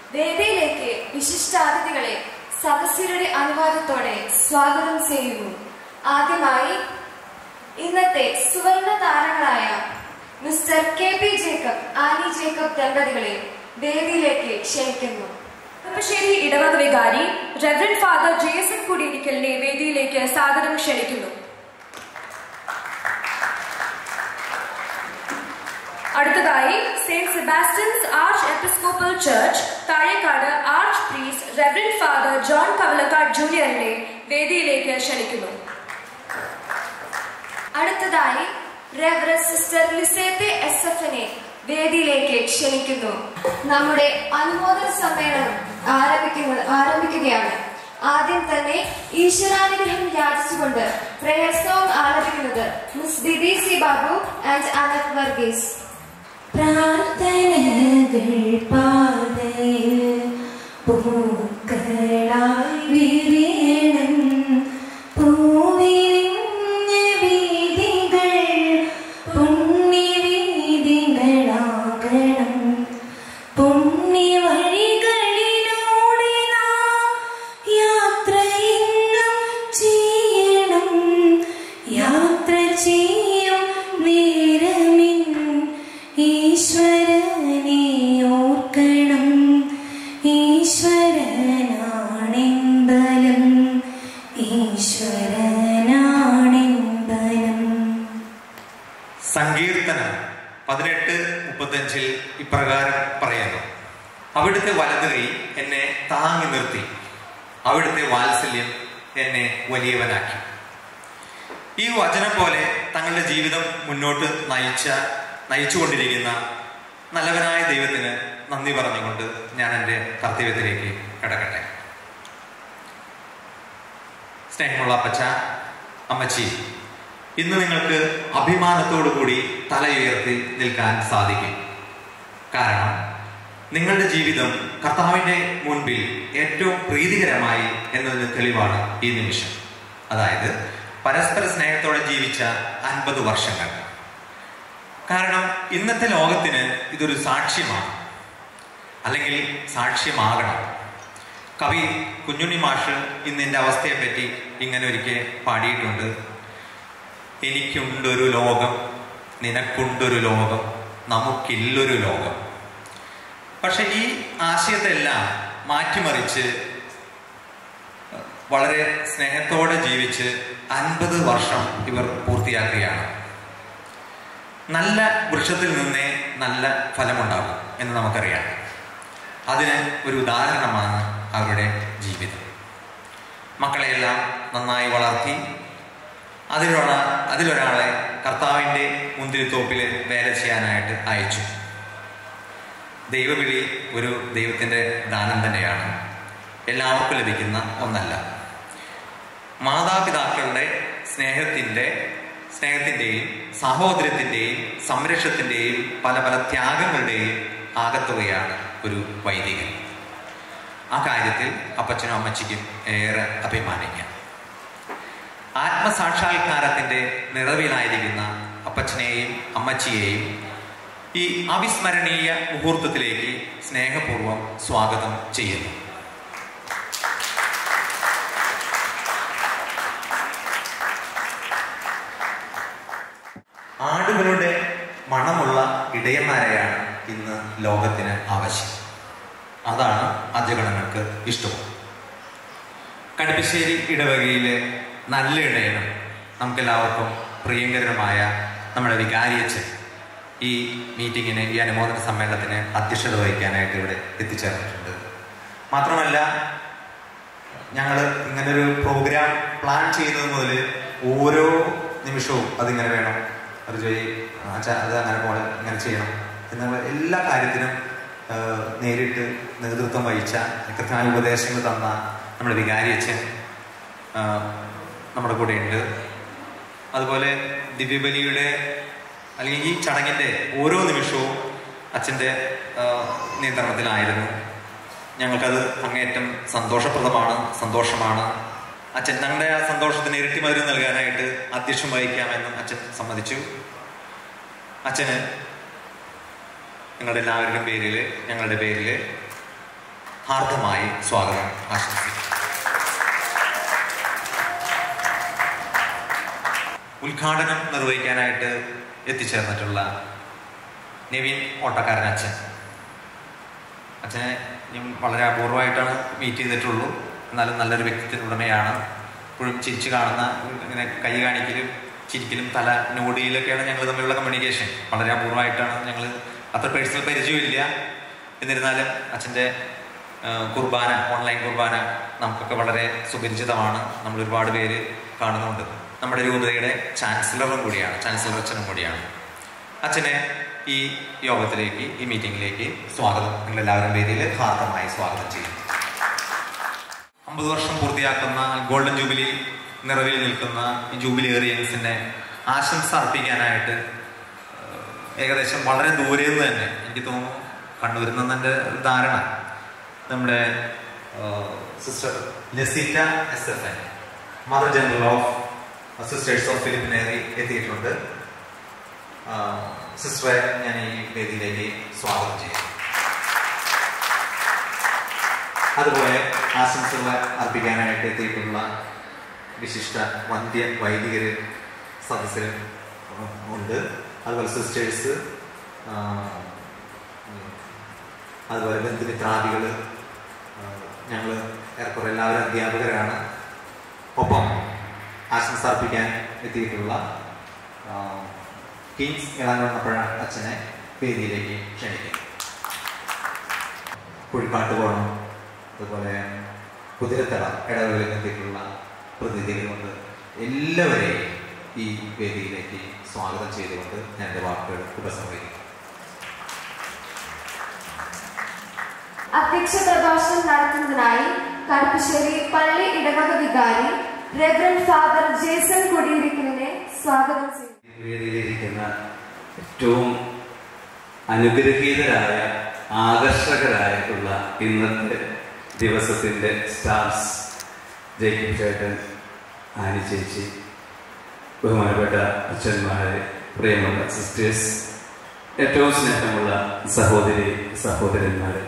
വേദിയിലേക്ക് വിശിഷ്ടാതിഥികളെ സദസ്യരുടെ അനുവാദത്തോടെ സ്വാഗതം ചെയ്യുന്നു ആദ്യമായി ഇന്നത്തെ സുവർണ താരങ്ങളായ mister K P Jacob Annie Jacob ദമ്പതികളെ വേദിയിലേക്ക് ക്ഷണിക്കുന്നു കളമശ്ശേരി ഇടവക വികാരി reverend father J S M കുടിയിരിക്കലിനെ വേദിയിലേക്ക് സ്വാഗതം ക്ഷണിക്കുന്നു അടുത്തതായി saint Sebastian's arch episcopal church Thazhekad arch priest reverend father John Kavalakkad ജൂനിയറിനെ വേദിയിലേക്ക് ക്ഷണിക്കുന്നു അടുത്തതായി റെവറ സിസ്റ്റർ ലിസേത്തെ എസ് എഫിനെ വേദിയിലേക്ക് ക്ഷണിക്കുന്നു നമ്മുടെ അനുമോദന സമ്മേളനം ആരംഭിക്കുന്നത് ആരംഭിക്കുകയാണ് ആദ്യം തന്നെ ഈശ്വരാനുഗ്രഹം യാചിച്ചുകൊണ്ട് പ്രയർ സോങ് ആലപിക്കുന്നത് miss Didi C Babu and Anak Varghese പ്രാർത്ഥനകൾ പാതയിൽ പൂക്കളായി വിരിയണം പൂവിരിഞ്ഞ വീതികൾ പുണ്യവീതികളാകണം പുണ്യ വഴികളിലൂടെ നാം യാത്ര ഇന്നും ചെയ്യണം യാത്ര ചെയ്യും നേരമിൻ ഈശ്വരനെ ഓർക്കണം ഈശ്വരനാണെമ്പലം ഈശ്വരനാണെമ്പലം സങ്കീർത്തനം പതിനെട്ട് മുപ്പത്തഞ്ചിൽ ഇപ്രകാരം പറയുന്നു അവിടുത്തെ വലത് കൈ എന്നെ താങ്ങി നിർത്തി അവിടുത്തെ വാത്സല്യം എന്നെ വലിയവനാക്കി ഈ വചനം പോലെ തങ്ങളുടെ ജീവിതം മുന്നോട്ട് നയിച്ച നയിച്ചുകൊണ്ടിരിക്കുന്ന നല്ലവനായ ദൈവത്തിന് നന്ദി പറഞ്ഞുകൊണ്ട് ഞാൻ എൻ്റെ കർത്തവ്യത്തിലേക്ക് കിടക്കട്ടെ സ്നേഹമുള്ള അപ്പച്ച അമ്മച്ചി ഇന്ന് നിങ്ങൾക്ക് അഭിമാനത്തോടു കൂടി തല ഉയർത്തി നിൽക്കാൻ സാധിക്കും കാരണം നിങ്ങളുടെ ജീവിതം കർത്താവിന്റെ മുൻപിൽ ഏറ്റവും പ്രീതികരമായി എന്നതിന് തെളിവാണ് ഈ നിമിഷം അതായത് പരസ്പര സ്നേഹത്തോടെ ജീവിച്ച അൻപത് വർഷങ്ങൾ കാരണം ഇന്നത്തെ ലോകത്തിന് ഇതൊരു സാക്ഷ്യമാണ് അല്ലെങ്കിൽ സാക്ഷ്യമാകണം കവി കുഞ്ഞുണ്ണി മാഷ് ഇന്ന് എൻ്റെ അവസ്ഥയെപ്പറ്റി ഇങ്ങനെ ഒരിക്കൽ പാടിയിട്ടുണ്ട് എനിക്കുണ്ടൊരു ലോകം നിനക്കുണ്ടൊരു ലോകം നമുക്കില്ലൊരു ലോകം പക്ഷെ ഈ ആശയത്തെല്ലാം മാറ്റിമറിച്ച് വളരെ സ്നേഹത്തോടെ ജീവിച്ച് അൻപത് വർഷം ഇവർ പൂർത്തിയാക്കുകയാണ് നല്ല വൃക്ഷത്തിൽ നിന്നേ നല്ല ഫലമുണ്ടാകും എന്ന് നമുക്കറിയാം അതിന് ഒരു ഉദാഹരണമാണ് അവരുടെ ജീവിതം മക്കളെയെല്ലാം നന്നായി വളർത്തി അതിലുള്ള അതിലൊരാളെ കർത്താവിൻ്റെ മുന്തിരിത്തോപ്പിൽ വേല ചെയ്യാനായിട്ട് അയച്ചു ദൈവവിളി ഒരു ദൈവത്തിൻ്റെ ദാനം തന്നെയാണ് എല്ലാവർക്കും ലഭിക്കുന്ന ഒന്നല്ല മാതാപിതാക്കളുടെ സ്നേഹത്തിൻ്റെ സ്നേഹത്തിൻ്റെയും സഹോദരത്തിൻ്റെയും സംരക്ഷണത്തിൻ്റെയും പല പല ത്യാഗങ്ങളുടെയും ആകത്തുകയാണ് ഒരു വൈദികൻ ആ കാര്യത്തിൽ അപ്പച്ചനും അമ്മച്ചിക്കും ഏറെ അഭിമാനിക്കാം ആത്മസാക്ഷാത്കാരത്തിന്റെ നിറവിലായിരിക്കുന്ന അപ്പച്ചനെയും അമ്മച്ചിയെയും ഈ അവിസ്മരണീയ മുഹൂർത്തത്തിലേക്ക് സ്നേഹപൂർവ്വം സ്വാഗതം ചെയ്യുന്നു ആടുകളുടെ മണമുള്ള ഇടയന്മാരെയാണ് ഇന്ന് ലോകത്തിന് ആവശ്യം അതാണ് അജഗണങ്ങൾക്ക് ഇഷ്ടവും കടുപ്പശ്ശേരി ഇടവകയിലെ നല്ല ഇടയനും നമുക്കെല്ലാവർക്കും പ്രിയങ്കരനുമായ നമ്മുടെ വികാരിയച്ഛൻ ഈ മീറ്റിങ്ങിന് ഈ അനുമോദന സമ്മേളനത്തിന് അധ്യക്ഷത വഹിക്കാനായിട്ട് ഇവിടെ എത്തിച്ചേർന്നിട്ടുണ്ട് മാത്രമല്ല ഞങ്ങൾ ഇങ്ങനൊരു പ്രോഗ്രാം പ്ലാൻ ചെയ്യുന്നത് മുതൽ ഓരോ നിമിഷവും അതിങ്ങനെ വേണം അത് ചെയ്യ് അച്ഛാ അത് അങ്ങനെ പോലെ ഇങ്ങനെ ചെയ്യണം എന്നുള്ള എല്ലാ കാര്യത്തിനും ആ, നേരിട്ട് നേതൃത്വം വഹിച്ച കൃത്യമായ ഉപദേശങ്ങൾ തന്ന നമ്മുടെ വികാരി അച്ഛൻ ആ, നമ്മുടെ കൂടെ ഉണ്ട് അതുപോലെ ദിവ്യബലിയുടെ അല്ലെങ്കിൽ ഈ ചടങ്ങിൻ്റെ ഓരോ നിമിഷവും അച്ഛൻ്റെ ആ, നിയന്ത്രണത്തിലായിരുന്നു ഞങ്ങൾക്കത് അങ്ങേയറ്റം സന്തോഷപ്രദമാണ് സന്തോഷമാണ് അച്ഛൻ ഞങ്ങളുടെ ആ സന്തോഷത്തിന് ഇരട്ടി മധുരം നൽകാനായിട്ട് അധ്യക്ഷം വഹിക്കാമെന്നും അച്ഛൻ സമ്മതിച്ചു അച്ഛന് നിങ്ങളുടെ എല്ലാവരുടെയും പേരിൽ ഞങ്ങളുടെ പേരിൽ ഹാർദമായി സ്വാഗതം ആശംസിക്കുന്നു ഉദ്ഘാടനം നിർവഹിക്കാനായിട്ട് എത്തിച്ചേർന്നിട്ടുള്ള നിവിൻ ഓട്ടക്കാരൻ അച്ഛൻ അച്ഛനെ ഞാൻ വളരെ അപൂർവമായിട്ടാണ് മീറ്റ് ചെയ്തിട്ടുള്ളൂ എന്നാലും നല്ലൊരു വ്യക്തിത്വ ഉടമയാണ് ഇപ്പോഴും ചിരിച്ചു കാണുന്ന ഇങ്ങനെ കൈ കാണിക്കലും ചിരിക്കലും തല നോടിയിലൊക്കെയാണ് ഞങ്ങൾ തമ്മിലുള്ള കമ്മ്യൂണിക്കേഷൻ വളരെ അപൂർവമായിട്ടാണ് ഞങ്ങൾ അത്ര പേഴ്സണൽ പരിചയമില്ല എന്നിരുന്നാലും അച്ഛൻ്റെ ആ, കുർബാന ഓൺലൈൻ കുർബാന നമുക്കൊക്കെ വളരെ സുപരിചിതമാണ് നമ്മൾ ഒരുപാട് പേര് കാണുന്നുണ്ട് നമ്മുടെ രൂപതയുടെ ചാൻസലറും കൂടിയാണ് ചാൻസലർ അച്ഛനും കൂടിയാണ് അച്ഛനെ ഈ യോഗത്തിലേക്ക് ഈ മീറ്റിംഗിലേക്ക് സ്വാഗതം നിങ്ങൾ എല്ലാവരും വേദിയിൽ ഹാർദമായി സ്വാഗതം ചെയ്യും അമ്പത് വർഷം പൂർത്തിയാക്കുന്ന ഗോൾഡൻ ജൂബിലി നിറവിൽ നിൽക്കുന്ന ഈ ജൂബിലി ഏറിയൻസിന്റെ ആശംസ അർപ്പിക്കാനായിട്ട് ഏഹ്, ഏകദേശം വളരെ ദൂരെ നിന്ന് തന്നെ എനിക്ക് തോന്നുന്നു കണ്ണൂരിൽ നിന്ന് എൻ്റെ ഒരു ധാരണ നമ്മുടെ sister Lasitta S F N mother general of sisters of Philip Neri എത്തിയിട്ടുണ്ട് സിസ്റ്ററെ ഞാൻ ഈ വേദിയിലേക്ക് സ്വാഗതം ചെയ്യും അതുപോലെ ആശംസകൾ അർപ്പിക്കാനായിട്ട് എത്തിയിട്ടുള്ള വിശിഷ്ട വന്ധ്യ വൈദികര് സദസ്സരും ഉണ്ട് അതുപോലെ സിസ്റ്റേഴ്സ് അതുപോലെ ബന്ധുമിത്രാദികൾ ഞങ്ങൾ ഏറെക്കുറെ എല്ലാവരും അധ്യാപകരാണ് ഒപ്പം ആശംസ അർപ്പിക്കാൻ എത്തിയിട്ടുള്ള ആ, കിങ്സ് ഇളങ്കണ്ണപ്പുഴ അച്ഛനെ വേദിയിലേക്ക് ക്ഷണിക്കും കുഴിക്കാട്ട് പോകണം അതുപോലെ കുതിരത്തട ഇടവേളയിൽ എത്തിയിട്ടുള്ള പ്രതിനിധികളുണ്ട് എല്ലാവരെയും ഈ വേദിയിലേക്ക് സ്വാഗതം ചെയ്തുകൊണ്ട് ഞാൻ എൻ്റെ വാക്കുകൾ ഉപസംഹരിക്കും അധ്യക്ഷ പ്രഭാഷണം നടത്തുന്നതിനായി കടുപ്പശ്ശേരി പള്ളി ഇടവക വികാരി റെവറൻ ഫാദർ ജേസൺ കൊടിയിരിക്കലിനെ സ്വാഗതം ചെയ്തു വേദിയിലിരിക്കുന്ന ഏറ്റവും അനുഗ്രഹീതരായ ആകർഷകരായിട്ടുള്ള ഇന്നത്തെ ദിവസത്തിൻ്റെ സ്റ്റാർസ് ജയിക്കും ചേട്ടൻ ആനി ചേച്ചി ബഹുമാനപ്പെട്ട അച്ഛന്മാരെ പ്രിയമുള്ള സിസ്റ്റേഴ്സ് ഏറ്റവും സ്നേഹമുള്ള സഹോദരി സഹോദരന്മാരെ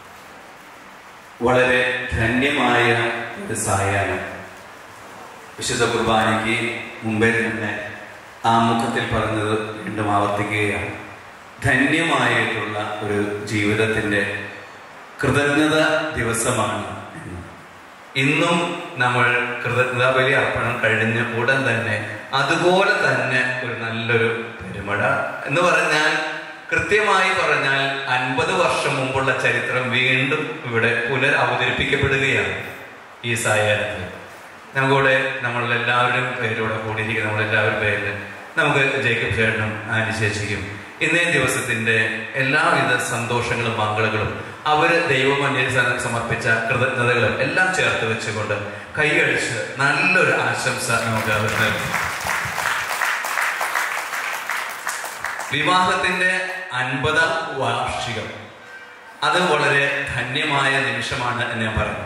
വളരെ ധന്യമായ ഒരു സായാഹ്നം വിശുദ്ധ കുർബാനയ്ക്ക് മുമ്പേ തന്നെ ആമുഖത്തിൽ പറഞ്ഞത് വീണ്ടും ആവർത്തിക്കുകയാണ് ധന്യമായിട്ടുള്ള ഒരു ജീവിതത്തിൻ്റെ കൃതജ്ഞത ദിവസമാണ് ഇന്ന്. ഇന്നും നമ്മൾ കൃതജ്ഞതാ ബലി അർപ്പണം കഴിഞ്ഞ ഉടൻ തന്നെ അതുപോലെ തന്നെ ഒരു നല്ലൊരു പെരുമഴ എന്ന് പറഞ്ഞാൽ കൃത്യമായി പറഞ്ഞാൽ അൻപത് വർഷം മുമ്പുള്ള ചരിത്രം വീണ്ടും ഇവിടെ പുനരവതരിപ്പിക്കപ്പെടുകയാണ് ഈ സായാഹ്നത്തിൽ നമുക്കിവിടെ നമ്മളെല്ലാവരും പേരോടെ കൂടിയിരിക്കുന്ന നമ്മളെല്ലാവരും പേരിൽ നമുക്ക് ജേക്കബ് ചേട്ടനും ആനി ചേച്ചിക്കും ഇന്നേ ദിവസത്തിന്റെ എല്ലാവിധ സന്തോഷങ്ങളും മംഗളങ്ങളും അവര് ദൈവമന്യന് സമർപ്പിച്ച കൃതജ്ഞതകളും എല്ലാം ചേർത്ത് വെച്ചുകൊണ്ട് കൈയടിച്ച് നല്ലൊരു ആശംസ നമുക്ക് അവർ നൽകും വിവാഹത്തിന്റെ അൻപതാം വാർഷികം അത് വളരെ ധന്യമായ നിമിഷമാണ് എന്ന് ഞാൻ പറഞ്ഞു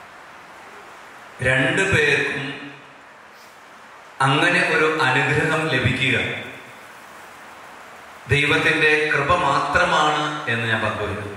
രണ്ടു പേർക്കും അങ്ങനെ ഒരു അനുഗ്രഹം ലഭിക്കുക ദൈവത്തിന്റെ കൃപ മാത്രമാണ് എന്ന് ഞാൻ പങ്കുവയ്ക്കുന്നു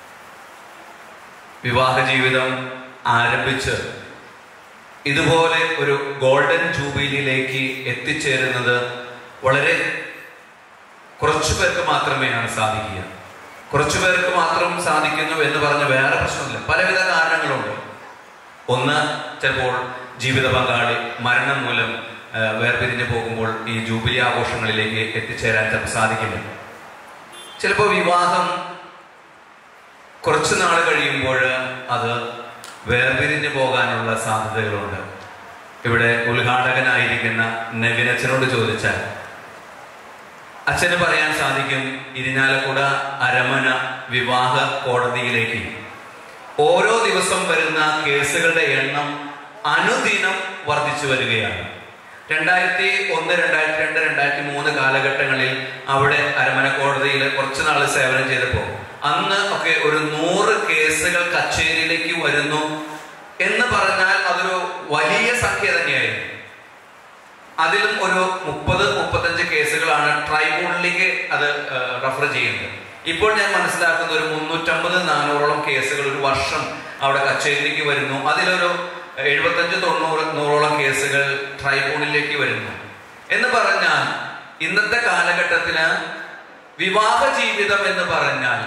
വിവാഹ ജീവിതം ആരംഭിച്ച് ഇതുപോലെ ഒരു ഗോൾഡൻ ജൂബിലിയിലേക്ക് എത്തിച്ചേരുന്നത് വളരെ കുറച്ചു പേർക്ക് മാത്രമേയാണ് സാധിക്കുക കുറച്ചു പേർക്ക് മാത്രം സാധിക്കുന്നു എന്ന് പറഞ്ഞ് വേറെ പ്രശ്നമില്ല പലവിധ കാരണങ്ങളുണ്ട് ഒന്ന് ചിലപ്പോൾ ജീവിത പങ്കാളി മരണം മൂലം ആ, വേർപിരിഞ്ഞു പോകുമ്പോൾ ഈ ജൂബിലി ആഘോഷങ്ങളിലേക്ക് എത്തിച്ചേരാൻ ചിലപ്പോൾ സാധിക്കില്ല ചിലപ്പോൾ വിവാഹം കുറച്ചു നാൾ കഴിയുമ്പോൾ അത് വേർപിരിഞ്ഞു പോകാനുള്ള സാധ്യതകളുണ്ട് ഇവിടെ ഉദ്ഘാടകനായിരിക്കുന്ന നവിനച്ഛനോട് ചോദിച്ചാൽ അച്ഛന് പറയാൻ സാധിക്കും ഇരിഞ്ഞാലക്കുട അരമന വിവാഹ കോടതിയിലേക്ക് ഓരോ ദിവസം വരുന്ന കേസുകളുടെ എണ്ണം അനുദിനം വർദ്ധിച്ചു വരികയാണ് രണ്ടായിരത്തി ഒന്ന് രണ്ടായിരത്തി രണ്ട് രണ്ടായിരത്തി മൂന്ന് കാലഘട്ടങ്ങളിൽ അവിടെ അരമന കോടതിയിൽ കുറച്ചു നാൾ സേവനം ചെയ്തപ്പോൾ അന്ന് ഒക്കെ ഒരു നൂറ് കേസുകൾ കച്ചേരിയിലേക്ക് വരുന്നു എന്ന് പറഞ്ഞാൽ അതൊരു വലിയ സംഖ്യ തന്നെയായിരുന്നു അതിലും ഒരു മുപ്പത് മുപ്പത്തഞ്ച് കേസുകളാണ് ട്രൈബ്യൂണലിലേക്ക് അത് റെഫർ ചെയ്യുന്നത് ഇപ്പോൾ ഞാൻ മനസ്സിലാക്കുന്ന ഒരു മുന്നൂറ്റമ്പത് നാനൂറോളം കേസുകൾ ഒരു വർഷം അവിടെ കച്ചേരിയിലേക്ക് വരുന്നു അതിലൊരു എഴുപത്തഞ്ച് തൊണ്ണൂറ് നൂറോളം കേസുകൾ ട്രൈബ്യൂണലിലേക്ക് വരുന്നു എന്ന് പറഞ്ഞാൽ ഇന്നത്തെ കാലഘട്ടത്തിന് വിവാഹ ജീവിതം എന്ന് പറഞ്ഞാൽ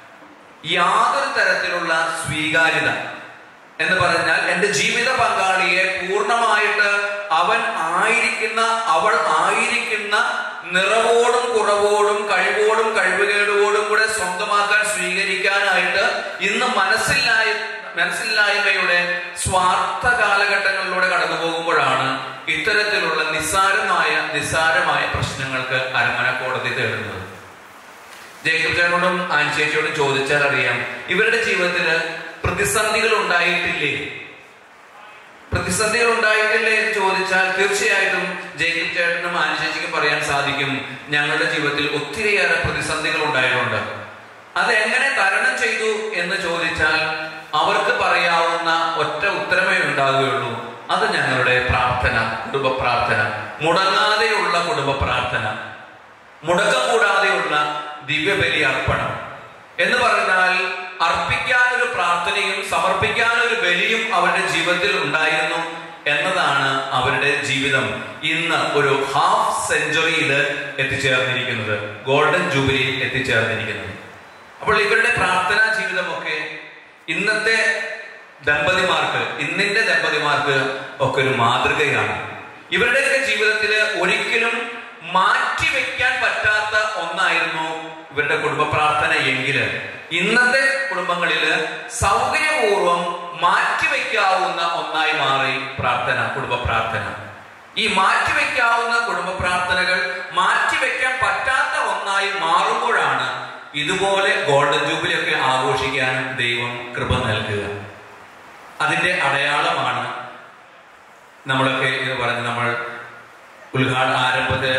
യാതൊരു തരത്തിലുള്ള സ്വീകാര്യത എന്ന് പറഞ്ഞാൽ എൻ്റെ ജീവിത പങ്കാളിയെ പൂർണ്ണമായിട്ട് അവൻ ആയിരിക്കുന്ന അവൾ ആയിരിക്കുന്ന നിറവോടും കുറവോടും കഴിവോടും കഴിവുകേടുവോടും കൂടെ സ്വന്തമാക്കാൻ സ്വീകരിക്കാനായിട്ട് ഇന്ന് മനസ്സില്ലായ മനസ്സില്ലായ്മയുടെ സ്വാർത്ഥ കാലഘട്ടങ്ങളിലൂടെ കടന്നു പോകുമ്പോഴാണ് ഇത്തരത്തിലുള്ള നിസ്സാരമായ നിസ്സാരമായ പ്രശ്നങ്ങൾക്ക് അരമന കോടതി തേടുന്നത് ജേക്കബ് ചേട്ടനോടും ആൻചേച്ചിയോടും ചോദിച്ചാൽ അറിയാം ഇവരുടെ ജീവിതത്തില് പ്രതിസന്ധികൾ ഉണ്ടായിട്ടില്ലേ പ്രതിസന്ധികൾ ഉണ്ടായിട്ടില്ലേ എന്ന് ചോദിച്ചാൽ തീർച്ചയായിട്ടും ജേക്കബ് ചേട്ടനും ആൻചേച്ചിക്കും പറയാൻ സാധിക്കും ഞങ്ങളുടെ ജീവിതത്തിൽ ഒത്തിരിയേറെ പ്രതിസന്ധികൾ ഉണ്ടായിട്ടുണ്ട് അത് എങ്ങനെ തരണം ചെയ്തു എന്ന് ചോദിച്ചാൽ അവർക്ക് പറയാവുന്ന ഒറ്റ ഉത്തരമേ ഉണ്ടാവുകയുള്ളൂ അത് ഞങ്ങളുടെ പ്രാർത്ഥന കുടുംബ പ്രാർത്ഥന മുടങ്ങാതെയുള്ള കുടുംബ പ്രാർത്ഥന മുടക്കം കൂടാതെയുള്ള ദിവ്യബലി അർപ്പണം എന്ന് പറഞ്ഞാൽ അർപ്പിക്കാനൊരു പ്രാർത്ഥനയും സമർപ്പിക്കാനൊരു ബലിയും അവരുടെ ജീവിതത്തിൽ ഉണ്ടായിരുന്നു എന്നതാണ് അവരുടെ ജീവിതം ഇന്ന് ഒരു ഹാഫ് സെഞ്ചുറിയിൽ എത്തിച്ചേർന്നിരിക്കുന്നത് ഗോൾഡൻ ജൂബിലിയിൽ എത്തിച്ചേർന്നിരിക്കുന്നത് അപ്പോൾ ഇവരുടെ പ്രാർത്ഥനാ ജീവിതമൊക്കെ ഇന്നത്തെ ദമ്പതിമാർക്ക് ഇന്നിന്റെ ദമ്പതിമാർക്ക് ഒക്കെ ഒരു മാതൃകയാണ് ഇവരുടെയൊക്കെ ജീവിതത്തിൽ ഒരിക്കലും മാറ്റിവെക്കാൻ പറ്റാത്ത ഒന്നായിരുന്നു ഇവരുടെ കുടുംബ പ്രാർത്ഥന എങ്കിൽ ഇന്നത്തെ കുടുംബങ്ങളിൽ സൗകര്യപൂർവം മാറ്റിവെക്കാവുന്ന ഒന്നായി മാറി പ്രാർത്ഥന കുടുംബ പ്രാർത്ഥന ഈ മാറ്റിവെക്കാവുന്ന കുടുംബ പ്രാർത്ഥനകൾ മാറ്റിവെക്കാൻ പറ്റാത്ത ഒന്നായി മാറുമ്പോഴാണ് ഇതുപോലെ ഗോൾഡൻ ജൂബിലി ഒക്കെ ആഘോഷിക്കാൻ ദൈവം കൃപ നൽകുക അതിന്റെ അടയാളമാണ് നമ്മളൊക്കെ ഇത് പറഞ്ഞ് നമ്മൾ ഉദ്ഘാട ആരംഭത്തെ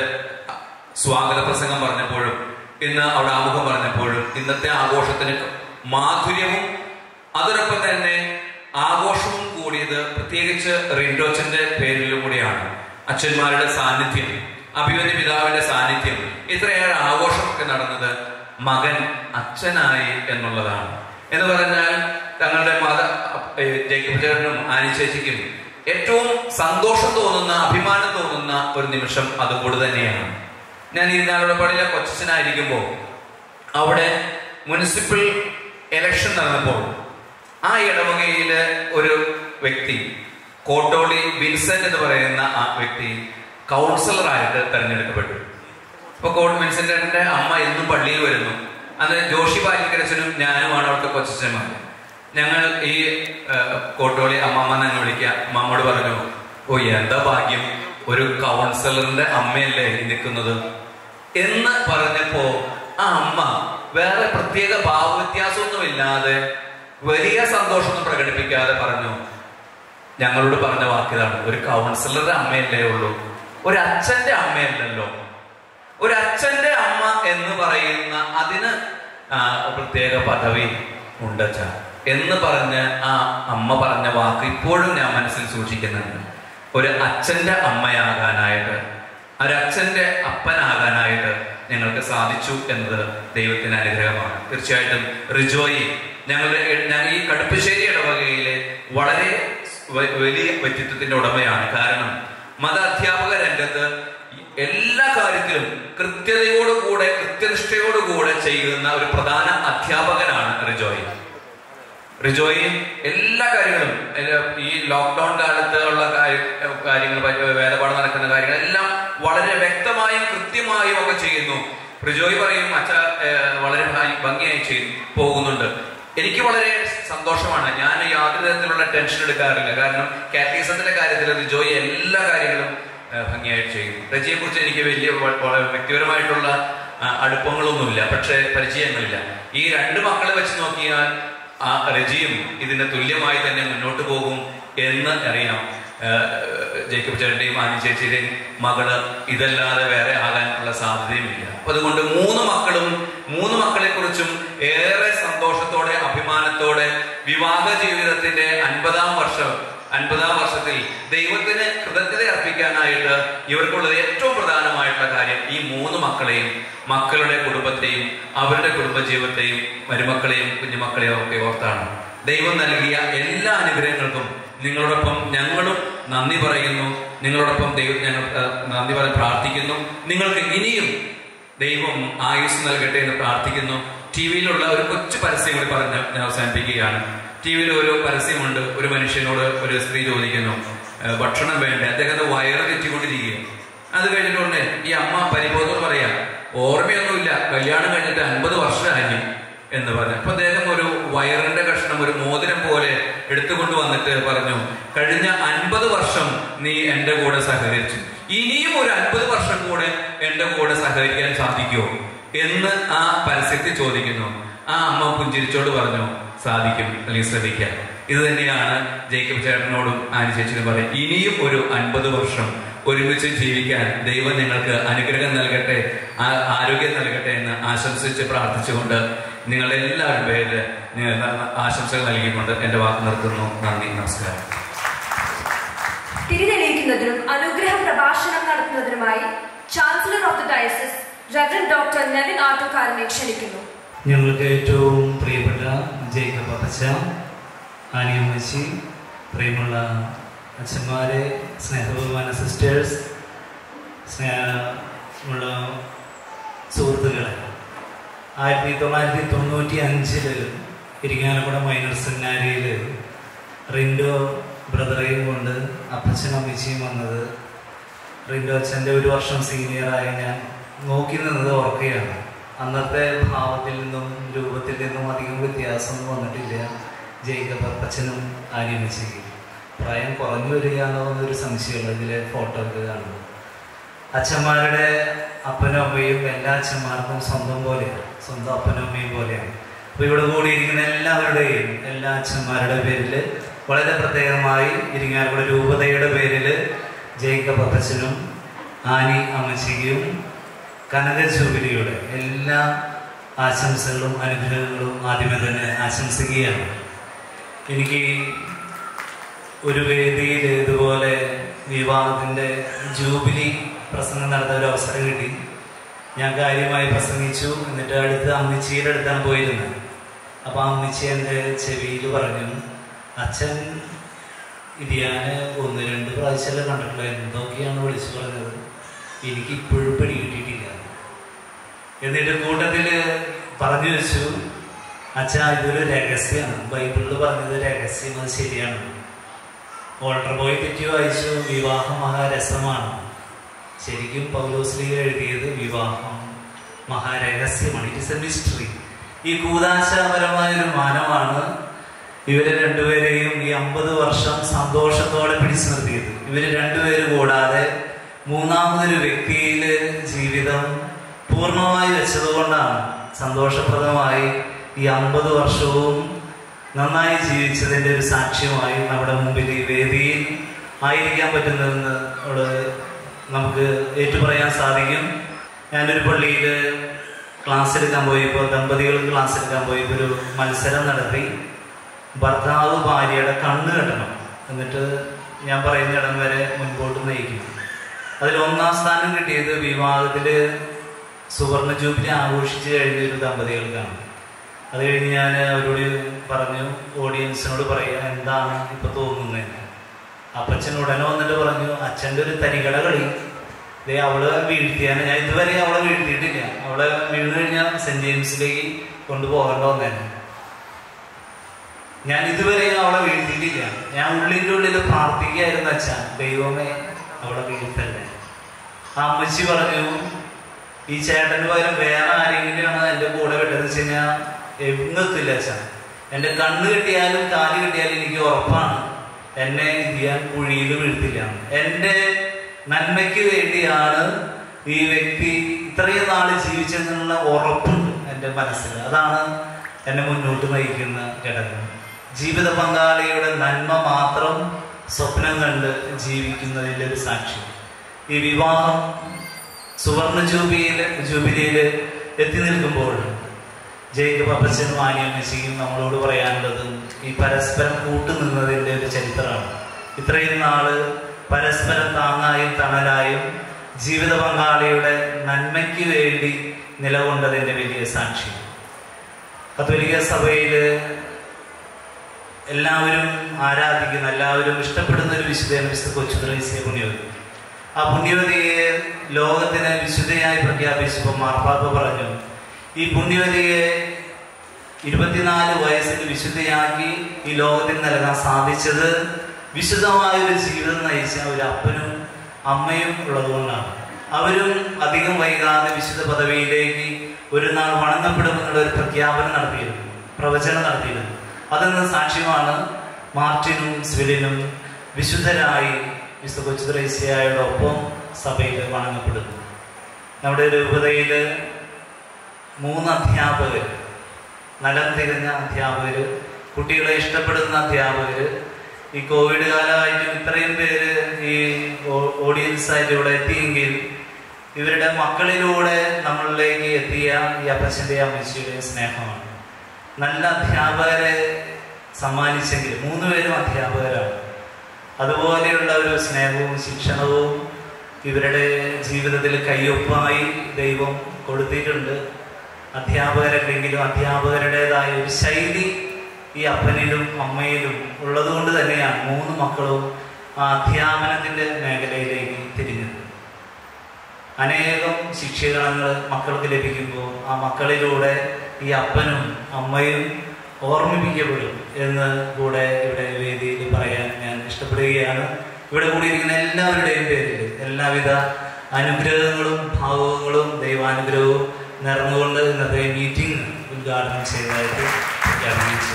സ്വാഗത പ്രസംഗം പറഞ്ഞപ്പോഴും ഇന്ന് അവിടെ ആമുഖം പറഞ്ഞപ്പോഴും ഇന്നത്തെ ആഘോഷത്തിന് മാധുര്യവും അതോടൊപ്പം തന്നെ ആഘോഷവും കൂടിയത് പ്രത്യേകിച്ച് റിൻഡോച്ചന്റെ പേരിലും കൂടിയാണ് അച്ഛന്മാരുടെ സാന്നിധ്യം അഭിമന്യ പിതാവിന്റെ സാന്നിധ്യം ഇത്രയേറെ ആഘോഷമൊക്കെ നടന്നത് മകൻ അച്ഛനായി എന്നുള്ളതാണ് എന്ന് പറഞ്ഞാൽ തങ്ങളുടെ മത ഏഹ് ജേക്കബ് ചേട്ടനും ആനി ചേച്ചിക്കും ഏറ്റവും സന്തോഷം തോന്നുന്ന അഭിമാനം തോന്നുന്ന ഒരു നിമിഷം അതുകൂടി തന്നെയാണ് ഞാൻ ഇരുന്നാളുടപ്പാടിയിലെ കൊച്ചനായിരിക്കുമ്പോൾ അവിടെ മുനിസിപ്പൽ ഇലക്ഷൻ നടന്നപ്പോൾ ആ ഇടവകയിലെ ഒരു വ്യക്തി കോട്ടോളി വിൻസെന്റ് എന്ന് പറയുന്ന ആ വ്യക്തി കൗൺസിലറായിട്ട് തെരഞ്ഞെടുക്കപ്പെട്ടു ഇപ്പൊ കോട്ട് വിൻസെന്റിന്റെ അമ്മ എന്നും പള്ളിയിൽ വരുന്നു അന്ന് ജോഷി പാലിക്കരച്ചനും ഞാനുമാണ് അവിടുത്തെ കൊച്ചന്മാർ ഞങ്ങൾ ഈ ആ, കോട്ടോളി അമ്മമ്മ എന്ന് വിളിക്കുക അമ്മമ്മോട് പറഞ്ഞു ഓ എന്താ ഭാഗ്യം ഒരു കൗൺസിലറിന്റെ അമ്മയല്ലേ ഈ നിൽക്കുന്നത് എന്ന് പറഞ്ഞപ്പോ ആ അമ്മ വേറെ പ്രത്യേക ഭാവവ്യത്യാസമൊന്നും ഇല്ലാതെ വലിയ സന്തോഷമൊന്നും പ്രകടിപ്പിക്കാതെ പറഞ്ഞു ഞങ്ങളോട് പറഞ്ഞ വാക്കിതാണ് ഒരു കൗൺസിലറുടെ അമ്മയല്ലേ ഉള്ളൂ ഒരു അച്ഛന്റെ അമ്മയല്ലല്ലോ ഒരു അച്ഛന്റെ അമ്മ എന്ന് പറയുന്ന അതിന് ആ, പ്രത്യേക പദവി ഉണ്ടച്ച എന്ന് പറഞ്ഞ് ആ അമ്മ പറഞ്ഞ വാക്ക് ഇപ്പോഴും ഞാൻ മനസ്സിൽ സൂക്ഷിക്കുന്നുണ്ട് ഒരു അച്ഛന്റെ അമ്മയാകാനായിട്ട് ഒരച്ഛന്റെ അപ്പനാകാനായിട്ട് ഞങ്ങൾക്ക് സാധിച്ചു എന്നത് ദൈവത്തിന് അനുഗ്രഹമാണ് തീർച്ചയായിട്ടും റിജോയി ഞങ്ങളുടെ ഞങ്ങൾ ഈ കടുപ്പശ്ശേരി ഇടവകയിലെ വളരെ വ- വലിയ വ്യക്തിത്വത്തിന്റെ ഉടമയാണ് കാരണം മത അധ്യാപക രംഗത്ത് എല്ലാ കാര്യത്തിലും കൃത്യതയോടുകൂടെ കൃത്യനിഷ്ഠയോടുകൂടെ ചെയ്യുന്ന ഒരു പ്രധാന അധ്യാപകനാണ് റിജോയി റിജോയി എല്ലാ കാര്യങ്ങളും എല്ലാ ഈ ലോക്ക്ഡൌൺ കാലത്ത് ഉള്ള കാര്യ- കാര്യങ്ങൾ പ- വേദപാഠം നടക്കുന്ന കാര്യങ്ങൾ എല്ലാം വളരെ വ്യക്തമായും കൃത്യമായും ഒക്കെ ചെയ്യുന്നു റിജോയി പറയും അച്ഛ ഏഹ്, വളരെ ഭംഗി- ഭംഗിയായി ചെയ്തു പോകുന്നുണ്ട് എനിക്ക് വളരെ സന്തോഷമാണ് ഞാൻ യാതൊരു തരത്തിലുള്ള ടെൻഷൻ എടുക്കാറില്ല കാരണം കാറ്റീസത്തിന്റെ കാര്യത്തിൽ റിജോയി എല്ലാ കാര്യങ്ങളും ഏഹ്, ഭംഗിയായിട്ട് ചെയ്യും റജിയെ കുറിച്ച് എനിക്ക് വലിയ വ- വളരെ വ്യക്തിപരമായിട്ടുള്ള ആ, അടുപ്പങ്ങളൊന്നുമില്ല പക്ഷെ പരിചയങ്ങളില്ല ഈ രണ്ട് മക്കളെ വെച്ച് നോക്കിയാൽ ആ രജിയും ഇതിന്റെ തുല്യമായി തന്നെ മുന്നോട്ട് പോകും എന്ന് അറിയാം ഏഹ് ജേക്കബ് ചേട്ടന്റെയും ആനി ചേച്ചിയുടെയും മകള് ഇതല്ലാതെ വേറെ ആകാനുള്ള സാധ്യതയുമില്ല അപ്പൊ അതുകൊണ്ട് മൂന്ന് മക്കളും മൂന്ന് മക്കളെ കുറിച്ചും ഏറെ സന്തോഷത്തോടെ അഭിമാനത്തോടെ വിവാഹ ജീവിതത്തിന്റെ അൻപതാം വർഷം അൻപതാം വർഷത്തിൽ ദൈവത്തിന് കൃതജ്ഞത അർപ്പിക്കാനായിട്ട് ഇവർക്കുള്ളത് ഏറ്റവും പ്രധാനമായിട്ടുള്ള കാര്യം ഈ മൂന്ന് മക്കളെയും മക്കളുടെ കുടുംബത്തെയും അവരുടെ കുടുംബജീവിതത്തെയും മരുമക്കളെയും കുഞ്ഞുമക്കളെയും ഒക്കെ ഓർത്താണ് ദൈവം നൽകിയ എല്ലാ അനുഗ്രഹങ്ങൾക്കും നിങ്ങളോടൊപ്പം ഞങ്ങളും നന്ദി പറയുന്നു നിങ്ങളോടൊപ്പം ദൈവം ഞങ്ങൾ ആ, നന്ദി പറഞ്ഞ് പ്രാർത്ഥിക്കുന്നു നിങ്ങൾക്ക് ഇനിയും ദൈവം ആയുസ് നൽകട്ടെ എന്ന് പ്രാർത്ഥിക്കുന്നു ടി വിയിലുള്ള ഒരു കൊച്ചു പരസ്യം കൂടി പറഞ്ഞ് ഞാൻ അവസാനിപ്പിക്കുകയാണ് ടി വിയിൽ ഒരു പരസ്യമുണ്ട് ഒരു മനുഷ്യനോട് ഒരു സ്ത്രീ ചോദിക്കുന്നു "ഏ, ഭക്ഷണം വേണ്ടേ അദ്ദേഹത്തെ വയറ് തെറ്റിക്കൊണ്ടിരിക്കുക അത് കഴിഞ്ഞിട്ടുണ്ട് ഈ അമ്മ പരിബോധം പറയാ ഓർമ്മയൊന്നുമില്ല കല്യാണം കഴിഞ്ഞിട്ട് അൻപത് വർഷമായി എന്ന് പറഞ്ഞു അപ്പൊ അദ്ദേഹം ഒരു വയറിന്റെ കഷ്ണം ഒരു മോതിരം പോലെ എടുത്തുകൊണ്ട് വന്നിട്ട് പറഞ്ഞു കഴിഞ്ഞ അൻപത് വർഷം നീ എന്റെ കൂടെ സഹകരിച്ചു ഇനിയും ഒരു അൻപത് വർഷം കൂടെ എന്റെ കൂടെ സഹകരിക്കാൻ സാധിക്കുമോ എന്ന് ആ പരസ്യത്തിൽ ചോദിക്കുന്നു ആ അമ്മ പുഞ്ചിരിച്ചോട് പറഞ്ഞു സാധിക്കും അല്ലെങ്കിൽ ശ്രമിക്കാം ഇത് തന്നെയാണ് ജേക്കബ് ചേട്ടനോടും ആനി ചേച്ചിനും പറയും ഇനിയും ഒരു അൻപത് വർഷം ഒരുമിച്ച് ജീവിക്കാൻ ദൈവം നിങ്ങൾക്ക് അനുഗ്രഹം നൽകട്ടെ ആ- ആരോഗ്യം നൽകട്ടെ എന്ന് ആശംസിച്ച് പ്രാർത്ഥിച്ചുകൊണ്ട് നിങ്ങളുടെ എല്ലാവരും പേരിൽ ഞാൻ ആശംസകൾ നൽകിക്കൊണ്ട് എന്റെ വാക്ക് നിർത്തുന്നു നന്ദി നമസ്കാരം തിരിതെളിയിക്കുന്നതിനും അനുഗ്രഹ പ്രഭാഷണം നടത്തുന്നതിനുമായി chancellor of the diocese reverend doctor Nevin ആട്ടുകാരനെ ക്ഷണിക്കുന്നു ഞങ്ങൾക്ക് ഏറ്റവും പ്രിയപ്പെട്ട ജേക്കബ് അപ്പച്ച ആനിയമ്മച്ചി പ്രിയമുള്ള അച്ഛന്മാരെ സ്നേഹബഹുമാന സിസ്റ്റേഴ്സ് സ്നേഹമുള്ള സുഹൃത്തുക്കളെ ആയിരത്തി തൊള്ളായിരത്തി തൊണ്ണൂറ്റി അഞ്ചില് ഇരിങ്ങാലക്കുട മൈനർ സെമിനാരിയിൽ റിൻഡോ ബ്രദറേയും കൊണ്ട് അപ്പച്ചനും അമ്മച്ചിയും വന്നത് റിൻഡോ അച്ഛൻ്റെ ഒരു വർഷം സീനിയറായ ഞാൻ നോക്കി നിന്നത് ഓർക്കുകയാണ് അന്നത്തെ ഭാവത്തിൽ നിന്നും രൂപത്തിൽ നിന്നും അധികം വ്യത്യാസമൊന്നും വന്നിട്ടില്ല ജയിക്കബ് അപ്പച്ചനും ആര്യമ്മച്ചിക്കും പ്രായം കുറഞ്ഞു വരികയാണോ എന്നൊരു സംശയമുള്ള ഇതിലെ ഫോട്ടോ ഒക്കെ കാണുമ്പോൾ അച്ഛന്മാരുടെ അപ്പനും അമ്മയും എല്ലാ അച്ഛന്മാർക്കും സ്വന്തം പോലെയാണ് സ്വന്തം അപ്പനും അമ്മയും പോലെയാണ് അപ്പൊ ഇവിടെ കൂടിയിരിക്കുന്ന എല്ലാവരുടെയും എല്ലാ അച്ഛന്മാരുടെ പേരിൽ വളരെ പ്രത്യേകമായി ഇരിങ്ങാലക്കുട രൂപതയുടെ പേരിൽ ജേക്കബ് അപ്പച്ചനും ആനി അമ്മച്ചിക്കും കനക ജൂബിലിയുടെ എല്ലാ ആശംസകളും അനുഗ്രഹങ്ങളും ആദ്യമേ തന്നെ ആശംസിക്കുകയാണ് എനിക്ക് ഒരു വേദിയിൽ ഇതുപോലെ വിവാഹത്തിൻ്റെ ജൂബിലി പ്രസംഗം നടത്താൻ ഒരു അവസരം കിട്ടി ഞാൻ കാര്യമായി പ്രസംഗിച്ചു എന്നിട്ട് അടുത്ത് അമ്മച്ചിയുടെ അടുത്താണ് പോയിരുന്നത് അപ്പോൾ അമ്മച്ചി എൻ്റെ ചെവിയിൽ പറഞ്ഞു അച്ഛൻ ഇരിയാന് ഒന്ന് രണ്ട് പ്രാവശ്യമല്ലേ കണ്ടിട്ടുള്ളൂ എന്തൊക്കെയാണ് വിളിച്ചു പറഞ്ഞത് എനിക്ക് ഇപ്പോഴും പിടി കിട്ടിയിട്ടില്ല എന്നിട്ട് കൂട്ടത്തിൽ പറഞ്ഞു വെച്ചു അച്ഛാ ഇതൊരു രഹസ്യമാണ് ബൈബിളിൽ പറഞ്ഞത് രഹസ്യം അത് ശരിയാണ് ഓൾട്ടർ ബോയ് തെറ്റി വായിച്ചു വിവാഹം മഹാരസമാണ് ശരിക്കും പൗലോസ്ലിക എഴുതിയത് വിവാഹം മഹാരഹസ്യമാണ് ഇറ്റ് ഇസ് എ മിസ്റ്ററി ഈ കൂതാശാപരമായ ഒരു മാനമാണ് ഇവരെ രണ്ടുപേരെയും ഈ അമ്പത് വർഷം സന്തോഷത്തോടെ പിടിച്ചു നിർത്തിയത് ഇവര് രണ്ടുപേരും കൂടാതെ മൂന്നാമതൊരു വ്യക്തിയിൽ ജീവിതം പൂർണ്ണമായി വെച്ചതുകൊണ്ടാണ് സന്തോഷപ്രദമായി ഈ അമ്പത് വർഷവും നന്നായി ജീവിച്ചതിൻ്റെ ഒരു സാക്ഷ്യമായി നമ്മുടെ മുമ്പിൽ ഈ വേദിയിൽ ആയിരിക്കാൻ പറ്റുന്നതെന്ന് അവിടെ നമുക്ക് ഏറ്റുപറയാൻ സാധിക്കും ഞാനൊരു പള്ളിയിൽ ക്ലാസ് എടുക്കാൻ പോയപ്പോൾ ദമ്പതികൾ ക്ലാസ് എടുക്കാൻ പോയപ്പോൾ ഒരു മത്സരം നടത്തി ഭർത്താവ് ഭാര്യയുടെ കണ്ണ് കെട്ടണം എന്നിട്ട് ഞാൻ പറയുന്ന ഇടം വരെ മുൻപോട്ട് നയിക്കും അതിൽ ഒന്നാം സ്ഥാനം കിട്ടിയത് വിവാഹത്തിൽ സുവർണ ജൂബിലി ആഘോഷിച്ച് കഴിഞ്ഞ ഒരു ദമ്പതികൾക്കാണ് അത് കഴിഞ്ഞ് ഞാൻ അവരോട് പറഞ്ഞു ഓഡിയൻസിനോട് പറയുക എന്താണ് ഇപ്പൊ തോന്നുന്നത് അപ്പച്ചൻ ഉടനെ വന്നിട്ട് പറഞ്ഞു അച്ഛൻ്റെ ഒരു തരികട കളി ദേ അവള് വീഴ്ത്തിയാണ് ഞാൻ ഇതുവരെ അവളെ വീഴ്ത്തിയിട്ടില്ല അവളെ വീണ് കഴിഞ്ഞാൽ സെന്റ് ജെയിംസിലേക്ക് കൊണ്ടുപോകേണ്ട വന്നേനെ ഞാൻ ഇതുവരെ അവളെ വീഴ്ത്തിയിട്ടില്ല ഞാൻ ഉള്ളിൻ്റെ ഉള്ളിൽ പ്രാർത്ഥിക്കുകയായിരുന്നു അച്ഛൻ ദൈവമേ അവളെ വീഴ്ത്തല്ലേ ആ അമ്മച്ചി പറഞ്ഞു ഈ ചേട്ടന് പകരം വേറെ ആരെങ്കിലുമാണ് എൻ്റെ കൂടെ വിട്ടതെന്ന് വെച്ച് കഴിഞ്ഞാൽ എങ്ങെത്തില്ല അച്ഛൻ എൻ്റെ കണ്ണ് കിട്ടിയാലും കാല് കിട്ടിയാലും എനിക്ക് ഉറപ്പാണ് എന്നെ ഇത് ചെയ്യാൻ കുഴിയിൽ വീഴ്ത്തില്ല എൻ്റെ നന്മയ്ക്ക് വേണ്ടിയാണ് ഈ വ്യക്തി ഇത്രയും നാള് ജീവിച്ചതെന്നുള്ള ഉറപ്പുണ്ട് എൻ്റെ മനസ്സിൽ അതാണ് എന്നെ മുന്നോട്ട് നയിക്കുന്ന ഘടകം ജീവിത പങ്കാളിയുടെ നന്മ മാത്രം സ്വപ്നം കണ്ട് ജീവിക്കുന്നതിൻ്റെ ഒരു സാക്ഷ്യം ഈ വിവാഹം സുവർണ ജൂബിയിൽ ജൂബിലിയിൽ എത്തി നിൽക്കുമ്പോൾ ജയിക്കബ് അപ്പച്ചനും ആനിയമ്മച്ചിയും നമ്മളോട് പറയാനുള്ളത് ഈ പരസ്പരം കൂട്ടുനിന്നതിൻ്റെ ഒരു ചരിത്രമാണ് ഇത്രയും നാള് പരസ്പരം താങ്ങായും തണലായും ജീവിത പങ്കാളിയുടെ നന്മയ്ക്ക് വേണ്ടി നിലകൊണ്ടതിൻ്റെ വലിയ സാക്ഷി കത്തോലിക്ക സഭയിൽ എല്ലാവരും ആരാധിക്കുന്ന എല്ലാവരും ഇഷ്ടപ്പെടുന്ന ഒരു വിശുദ്ധയാണ് വിശുദ്ധ കൊച്ചു ത്രേസ്യ പുണ്യവതി ആ പുണ്യവതിയെ ലോകത്തിന് വിശുദ്ധയായി പ്രഖ്യാപിച്ചപ്പോൾ മാർപ്പാപ്പ പറഞ്ഞു ഈ പുണ്യവതിയെ ഇരുപത്തിനാല് വയസ്സിൽ വിശുദ്ധയാക്കി ഈ ലോകത്തിന് നൽകാൻ സാധിച്ചത് വിശുദ്ധമായ ഒരു ജീവിതം നയിച്ച ഒരു അപ്പനും അമ്മയും ഉള്ളതുകൊണ്ടാണ് അവരും അധികം വൈകാതെ വിശുദ്ധ പദവിയിലേക്ക് ഒരു നാൾ വണങ്ങപ്പെടുമെന്നുള്ള ഒരു പ്രഖ്യാപനം നടത്തിയിരുന്നു പ്രവചനം നടത്തിയിരുന്നു അതിന് സാക്ഷ്യമാണ് മാർട്ടിനും സ്വിലിനും വിശുദ്ധരായി വിശുദ്ധ കൊച്ചുത്രേസ്യയുടെ ഒപ്പം സഭയിൽ വണങ്ങപ്പെടുന്നു നമ്മുടെ രൂപതയിൽ മൂന്ന് അധ്യാപകർ നലം തികഞ്ഞ അധ്യാപകർ കുട്ടികളെ ഇഷ്ടപ്പെടുന്ന അധ്യാപകർ ഈ കോവിഡ് കാലമായിട്ടും ഇത്രയും പേര് ഈ ഓഡിയൻസ് ആയിട്ട് ഇവിടെ എത്തിയെങ്കിൽ ഇവരുടെ മക്കളിലൂടെ നമ്മളിലേക്ക് എത്തിയ ഈ അപ്പച്ചൻ്റെ അമ്മച്ചിയുടെ സ്നേഹമാണ് നല്ല അധ്യാപകരെ സമ്മാനിച്ചെങ്കിൽ മൂന്ന് പേരും അധ്യാപകരാണ് അതുപോലെയുള്ള ഒരു സ്നേഹവും ശിക്ഷണവും ഇവരുടെ ജീവിതത്തിൽ കയ്യൊപ്പായി ദൈവം കൊടുത്തിട്ടുണ്ട് അധ്യാപകരല്ലെങ്കിലും അധ്യാപകരുടേതായ ഒരു ശൈലി ഈ അപ്പനിലും അമ്മയിലും ഉള്ളതുകൊണ്ട് തന്നെയാണ് മൂന്ന് മക്കളും ആ അധ്യാപനത്തിന്റെ മേഖലയിലേക്ക് തിരിഞ്ഞത് അനേകം ശിക്ഷീകരണങ്ങൾ മക്കൾക്ക് ലഭിക്കുമ്പോൾ ആ മക്കളിലൂടെ ഈ അപ്പനും അമ്മയും ഓർമ്മിപ്പിക്കപ്പെടും എന്ന് കൂടെ ഇവിടെ വേദിയിൽ പറയാൻ ഞാൻ ഇഷ്ടപ്പെടുകയാണ് ഇവിടെ കൂടിയിരിക്കുന്ന എല്ലാവരുടെയും പേരിൽ എല്ലാവിധ അനുഗ്രഹങ്ങളും ഭാവങ്ങളും ദൈവാനുഗ്രഹവും നിറഞ്ഞുകൊണ്ട് ഇന്നത്തെ മീറ്റിംഗ് ഉദ്ഘാടനം ചെയ്തതായിട്ട് പ്രഖ്യാപിച്ചു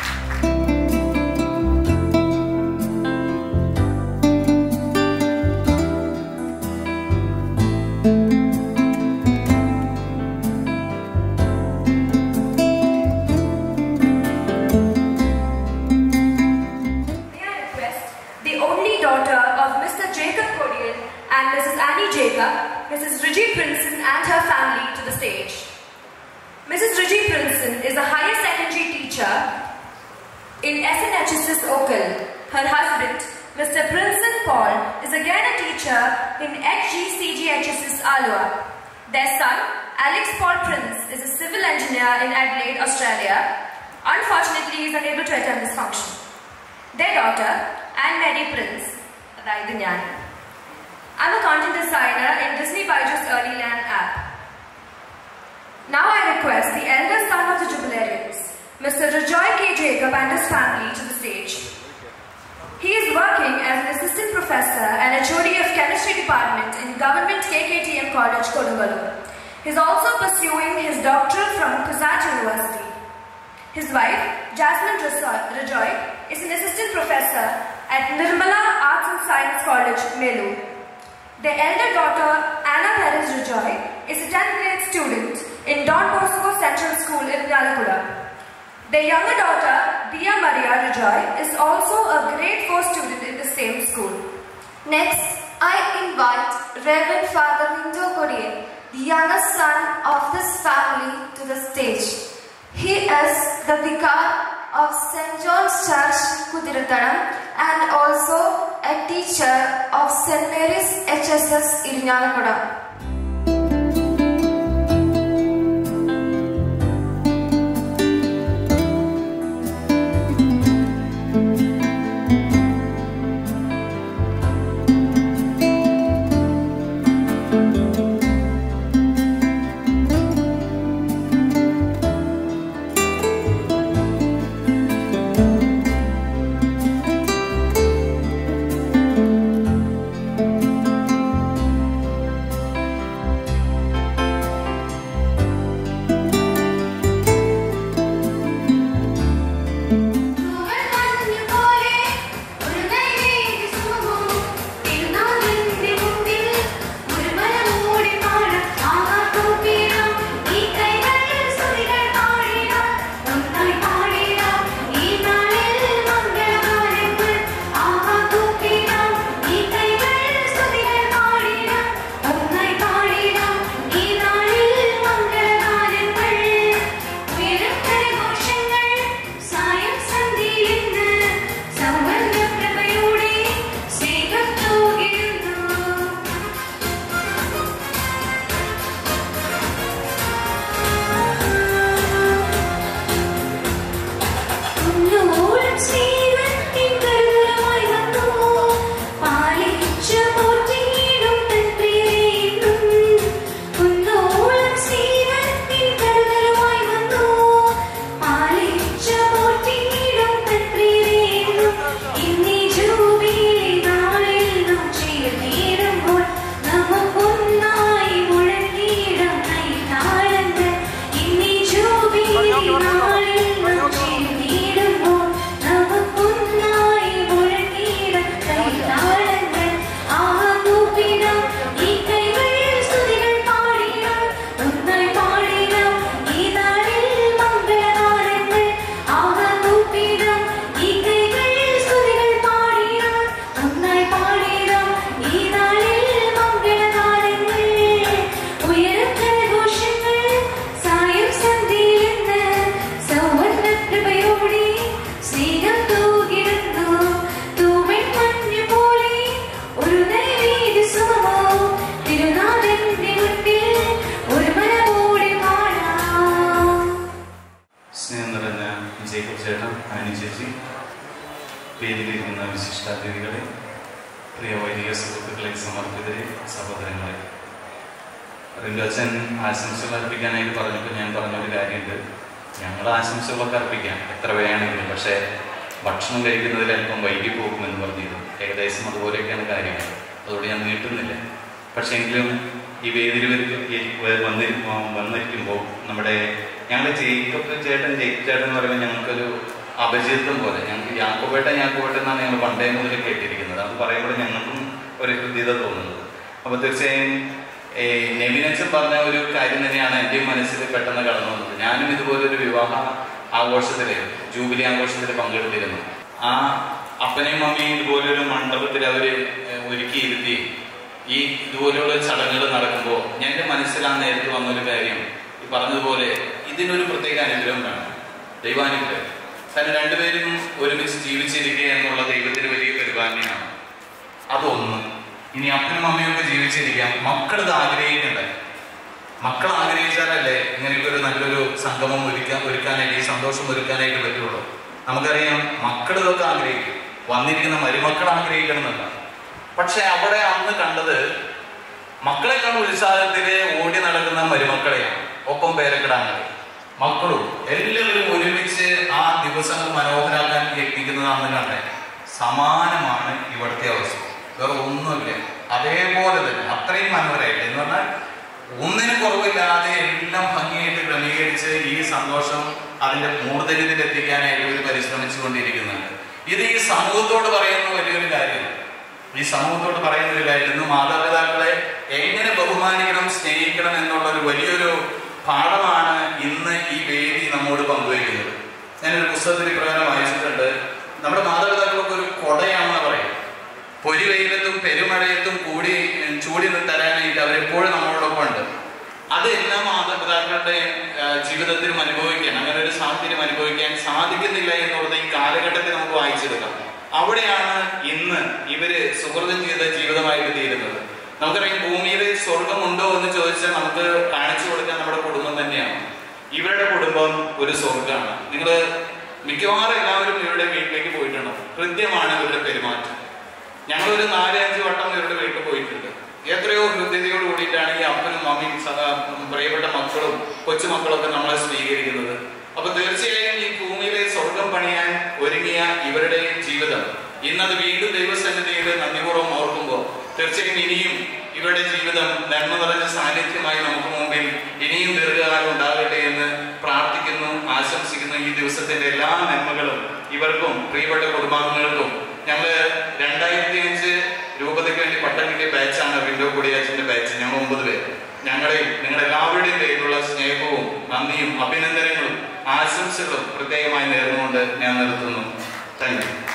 May I request the only daughter of Mr. Jacob Codian and Mrs. Annie Jacob, Mrs. Reggie Princeton and her family to the stage. Mrs. Reggie Princeton is a higher secondary teacher in SNHSS Oakland. Her husband, Mr. Princeton Paul, is again a teacher in HGCGHSS Alua. Their son, Alex Paul Prince, is a civil engineer in Adelaide, Australia. Unfortunately, he is unable to attend this function. Their daughter, Anne Mary Prince, അതായത് ഞാൻ I'm a content designer in Disney Byju's Early Land app. Now I request the elder son of the jubilarians, Mr. Rajoy K. Jacob and his family to the stage. He is working as an assistant professor and HOD of chemistry department in government KKTM College, Kodungalur. He is also pursuing his doctorate from Kuzat University. His wife, Jasmine Raso- Rajoy, is an assistant professor at Nirmala Arts and Science College, Melu. Their elder daughter, Anna Perez Rajoy, is a 10th grade student in Don Bosco Central School in Yalakuda. Their younger daughter, Dia Maria Rajoy, is also a grade 4 student in the same school. Next, I invite Reverend Father Hindu Kodian, the youngest son of this family, to the stage. He is the vicar of St. John's Church, Kudirataram, and also a teacher of St. Mary's HSS, Irinalakuda. Thank പങ്കാളികളെ പ്രിയ വൈദിക സുഹൃത്തുക്കളെ സമർപ്പിതരെ സഹോദരങ്ങളെ റിൻഡോച്ചൻ ആശംസകൾ അർപ്പിക്കാനായിട്ട് പറഞ്ഞപ്പോൾ ഞാൻ പറഞ്ഞൊരു കാര്യമുണ്ട് ഞങ്ങൾ ആശംസകളൊക്കെ അർപ്പിക്കാം എത്ര വേണമെങ്കിലും പക്ഷേ ഭക്ഷണം കഴിക്കുന്നതിൽ അല്പം വൈകി പോകുമെന്ന് പറഞ്ഞിരുന്നു ഏകദേശം അതുപോലെയൊക്കെയാണ് കാര്യങ്ങൾ അതുകൊണ്ട് ഞാൻ നീട്ടുന്നില്ല പക്ഷേ എങ്കിലും ഈ വേദിയിൽ വന്നി വന്നിരിക്കുമ്പോൾ നമ്മുടെ ഞങ്ങൾ ജേക്കബ് ചേട്ടൻ ജേക്കബ് ചേട്ടൻ എന്ന് പറയുമ്പോൾ ഞങ്ങൾക്കൊരു അപരിചിതം പോലെ ഞങ്ങൾക്ക് യാക്കോബേട്ടൻ യാക്കോബേട്ടൻ എന്നാണ് ഞങ്ങൾ പണ്ടേ മുതൽ കേട്ടിരിക്കുന്നത് അത് പറയുമ്പോൾ ഞങ്ങൾക്കും ഒരു ഹൃദ്യത തോന്നുന്നത് അപ്പോൾ തീർച്ചയായും ഈ നെവിനച്ചൻ പറഞ്ഞ ഒരു കാര്യം തന്നെയാണ് എൻ്റെ മനസ്സിൽ പെട്ടെന്ന് കടന്നു വന്നത് ഞാനും ഇതുപോലൊരു വിവാഹ ആഘോഷത്തിൽ ജൂബിലി ആഘോഷത്തിൽ പങ്കെടുത്തിരുന്നു ആ അപ്പനെയും മമ്മിയും ഇതുപോലൊരു മണ്ഡപത്തിൽ അവർ ഒരുക്കിയിരുത്തി ഈ ഇതുപോലെയുള്ള ചടങ്ങുകൾ നടക്കുമ്പോൾ ഞാൻ എൻ്റെ മനസ്സിൽ ആ നേരത്തെ വന്നൊരു കാര്യം ഈ പറഞ്ഞതുപോലെ ഇതിനൊരു പ്രത്യേക അനുഗ്രഹം വേണം ദൈവാനുഗ്രഹം കാരണം രണ്ടുപേരും ഒരുമിച്ച് ജീവിച്ചിരിക്കുക എന്നുള്ള ദൈവത്തിന് വലിയ പരിപാലനയാണ് അതൊന്ന് ഇനി അപ്പനും അമ്മയും ഒക്കെ ജീവിച്ചിരിക്കാം മക്കളിത് ആഗ്രഹിക്കണ്ടേ മക്കൾ ആഗ്രഹിച്ചാലല്ലേ ഇങ്ങനെയൊക്കെ ഒരു നല്ലൊരു സംഗമം ഒരുക്കാൻ ഒരുക്കാനായിട്ട് ഈ സന്തോഷം ഒരുക്കാനായിട്ട് പറ്റുള്ളൂ നമുക്കറിയാം മക്കൾ ഇതൊക്കെ ആഗ്രഹിക്കും വന്നിരിക്കുന്ന മരുമക്കൾ ആഗ്രഹിക്കണമെന്നല്ല പക്ഷെ അവിടെ അന്ന് കണ്ടത് മക്കളെക്കാൾ ഉത്സാഹത്തില് ഓടി നടക്കുന്ന മരുമക്കളെയാണ് ഒപ്പം പേരക്കിടാങ്ങളെ മക്കളും എല്ലാവരും ഒരുമിച്ച് ആ ദിവസങ്ങൾ മനോഹരാക്കാൻ യത്നിക്കുന്നത് അന്ന് കണ്ടേ സമാനമാണ് ഇവിടുത്തെ അവസ്ഥ വേറെ ഒന്നുമില്ല അതേപോലെ തന്നെ അത്രയും മനോഹരമായിട്ട് എന്ന് പറഞ്ഞാൽ ഒന്നിനും കുറവില്ലാതെ എല്ലാം ഭംഗിയായിട്ട് ക്രമീകരിച്ച് ഈ സന്തോഷം അതിന്റെ മൂർധന്യത്തിൽ എത്തിക്കാനായിട്ട് ഇവർ പരിശ്രമിച്ചു കൊണ്ടിരിക്കുന്നുണ്ട് ഇത് ഈ സമൂഹത്തോട് പറയുന്ന വലിയൊരു കാര്യം ഈ സമൂഹത്തോട് പറയുന്ന ഒരു കാര്യം ഇന്ന് മാതാപിതാക്കളെ എങ്ങനെ ബഹുമാനിക്കണം സ്നേഹിക്കണം എന്നുള്ള ഒരു വലിയൊരു പാഠമാണ് ഇന്ന് ഈ വേദി നമ്മോട് പങ്കുവയ്ക്കുന്നത് ഞാനൊരു പുസ്തകത്തിൽ ഇപ്രകാരം വായിച്ചിട്ടുണ്ട് നമ്മുടെ മാതാപിതാക്കളൊക്കെ ഒരു കൊടയാണെന്ന് പറയും പൊരിവെയിലത്തും പെരുമഴയത്തും കൂടി ഉം, ചൂടി നിന്ന് തരാനായിട്ട് അവരെപ്പോഴും നമ്മളോടൊപ്പം ഉണ്ട് അത് എല്ലാ മാതാപിതാക്കളുടെയും ആ, ജീവിതത്തിലും അനുഭവിക്കാൻ അങ്ങനെ ഒരു സാഹചര്യം അനുഭവിക്കാൻ സാധിക്കുന്നില്ല എന്നുള്ളത് ഈ കാലഘട്ടത്തിൽ നമുക്ക് വായിച്ചെടുക്കാം അവിടെയാണ് ഇന്ന് ഇവര് സുഹൃതം ചെയ്ത ജീവിതമായിട്ട് തീരുന്നത് നമുക്കറിയാം ഭൂമിയിൽ സ്വർഗമുണ്ടോ എന്ന് ചോദിച്ചാൽ നമുക്ക് കാണിച്ചു കൊടുക്കാൻ നമ്മുടെ കുടുംബം തന്നെയാണ് ഇവരുടെ കുടുംബം ഒരു സ്വർഗമാണ് നിങ്ങൾ മിക്കവാറും എല്ലാവരും ഇവരുടെ വീട്ടിലേക്ക് പോയിട്ടുണ്ട് ഹൃദ്യമാണ് ഇവരുടെ പെരുമാറ്റം ഞങ്ങളൊരു നാല് അഞ്ച് വട്ടം ഇവരുടെ വീട്ടിൽ പോയിട്ടുണ്ട് എത്രയോ ഹൃദ്യതയോട് കൂടിയിട്ടാണ് ഈ അപ്പനും മമ്മിയും സദാ പ്രിയപ്പെട്ട മക്കളും കൊച്ചുമക്കളൊക്കെ നമ്മളെ സ്വീകരിക്കുന്നത് അപ്പൊ തീർച്ചയായും ഈ ഭൂമിയിലെ സ്വർഗം പണിയാൻ ഒരുങ്ങിയ ഇവരുടെ ജീവിതം ഇന്നത് വീണ്ടും ദൈവസന്നിധിയിൽ നന്ദിപൂർവ്വം ഓർക്കുമ്പോൾ തീർച്ചയായും ഇനിയും ഇവരുടെ ജീവിതം നന്മ നിറഞ്ഞ സാന്നിധ്യമായി നമുക്ക് മുമ്പിൽ ഇനിയും ദീർഘകാലം ഉണ്ടാകട്ടെ എന്ന് പ്രാർത്ഥിക്കുന്നു ആശംസിക്കുന്നു ഈ ദിവസത്തിന്റെ എല്ലാ നന്മകളും ഇവർക്കും പ്രിയപ്പെട്ട കുടുംബാംഗങ്ങൾക്കും ഞങ്ങള് രണ്ടായിരത്തി അഞ്ച് രൂപതയ്ക്ക് വേണ്ടി പട്ടം കിട്ടിയ ബാച്ചാണ് വിൻഡോ കൊടിയാച്ചിന്റെ ബാച്ച് ഞങ്ങൾ ഒമ്പത് പേര് ഞങ്ങളെയും നിങ്ങളുടെ എല്ലാവരുടെയും പേരിലുള്ള സ്നേഹവും നന്ദിയും അഭിനന്ദനങ്ങളും ആശംസകളും പ്രത്യേകമായി നേർന്നുകൊണ്ട് ഞാൻ നിർത്തുന്നു താങ്ക് യു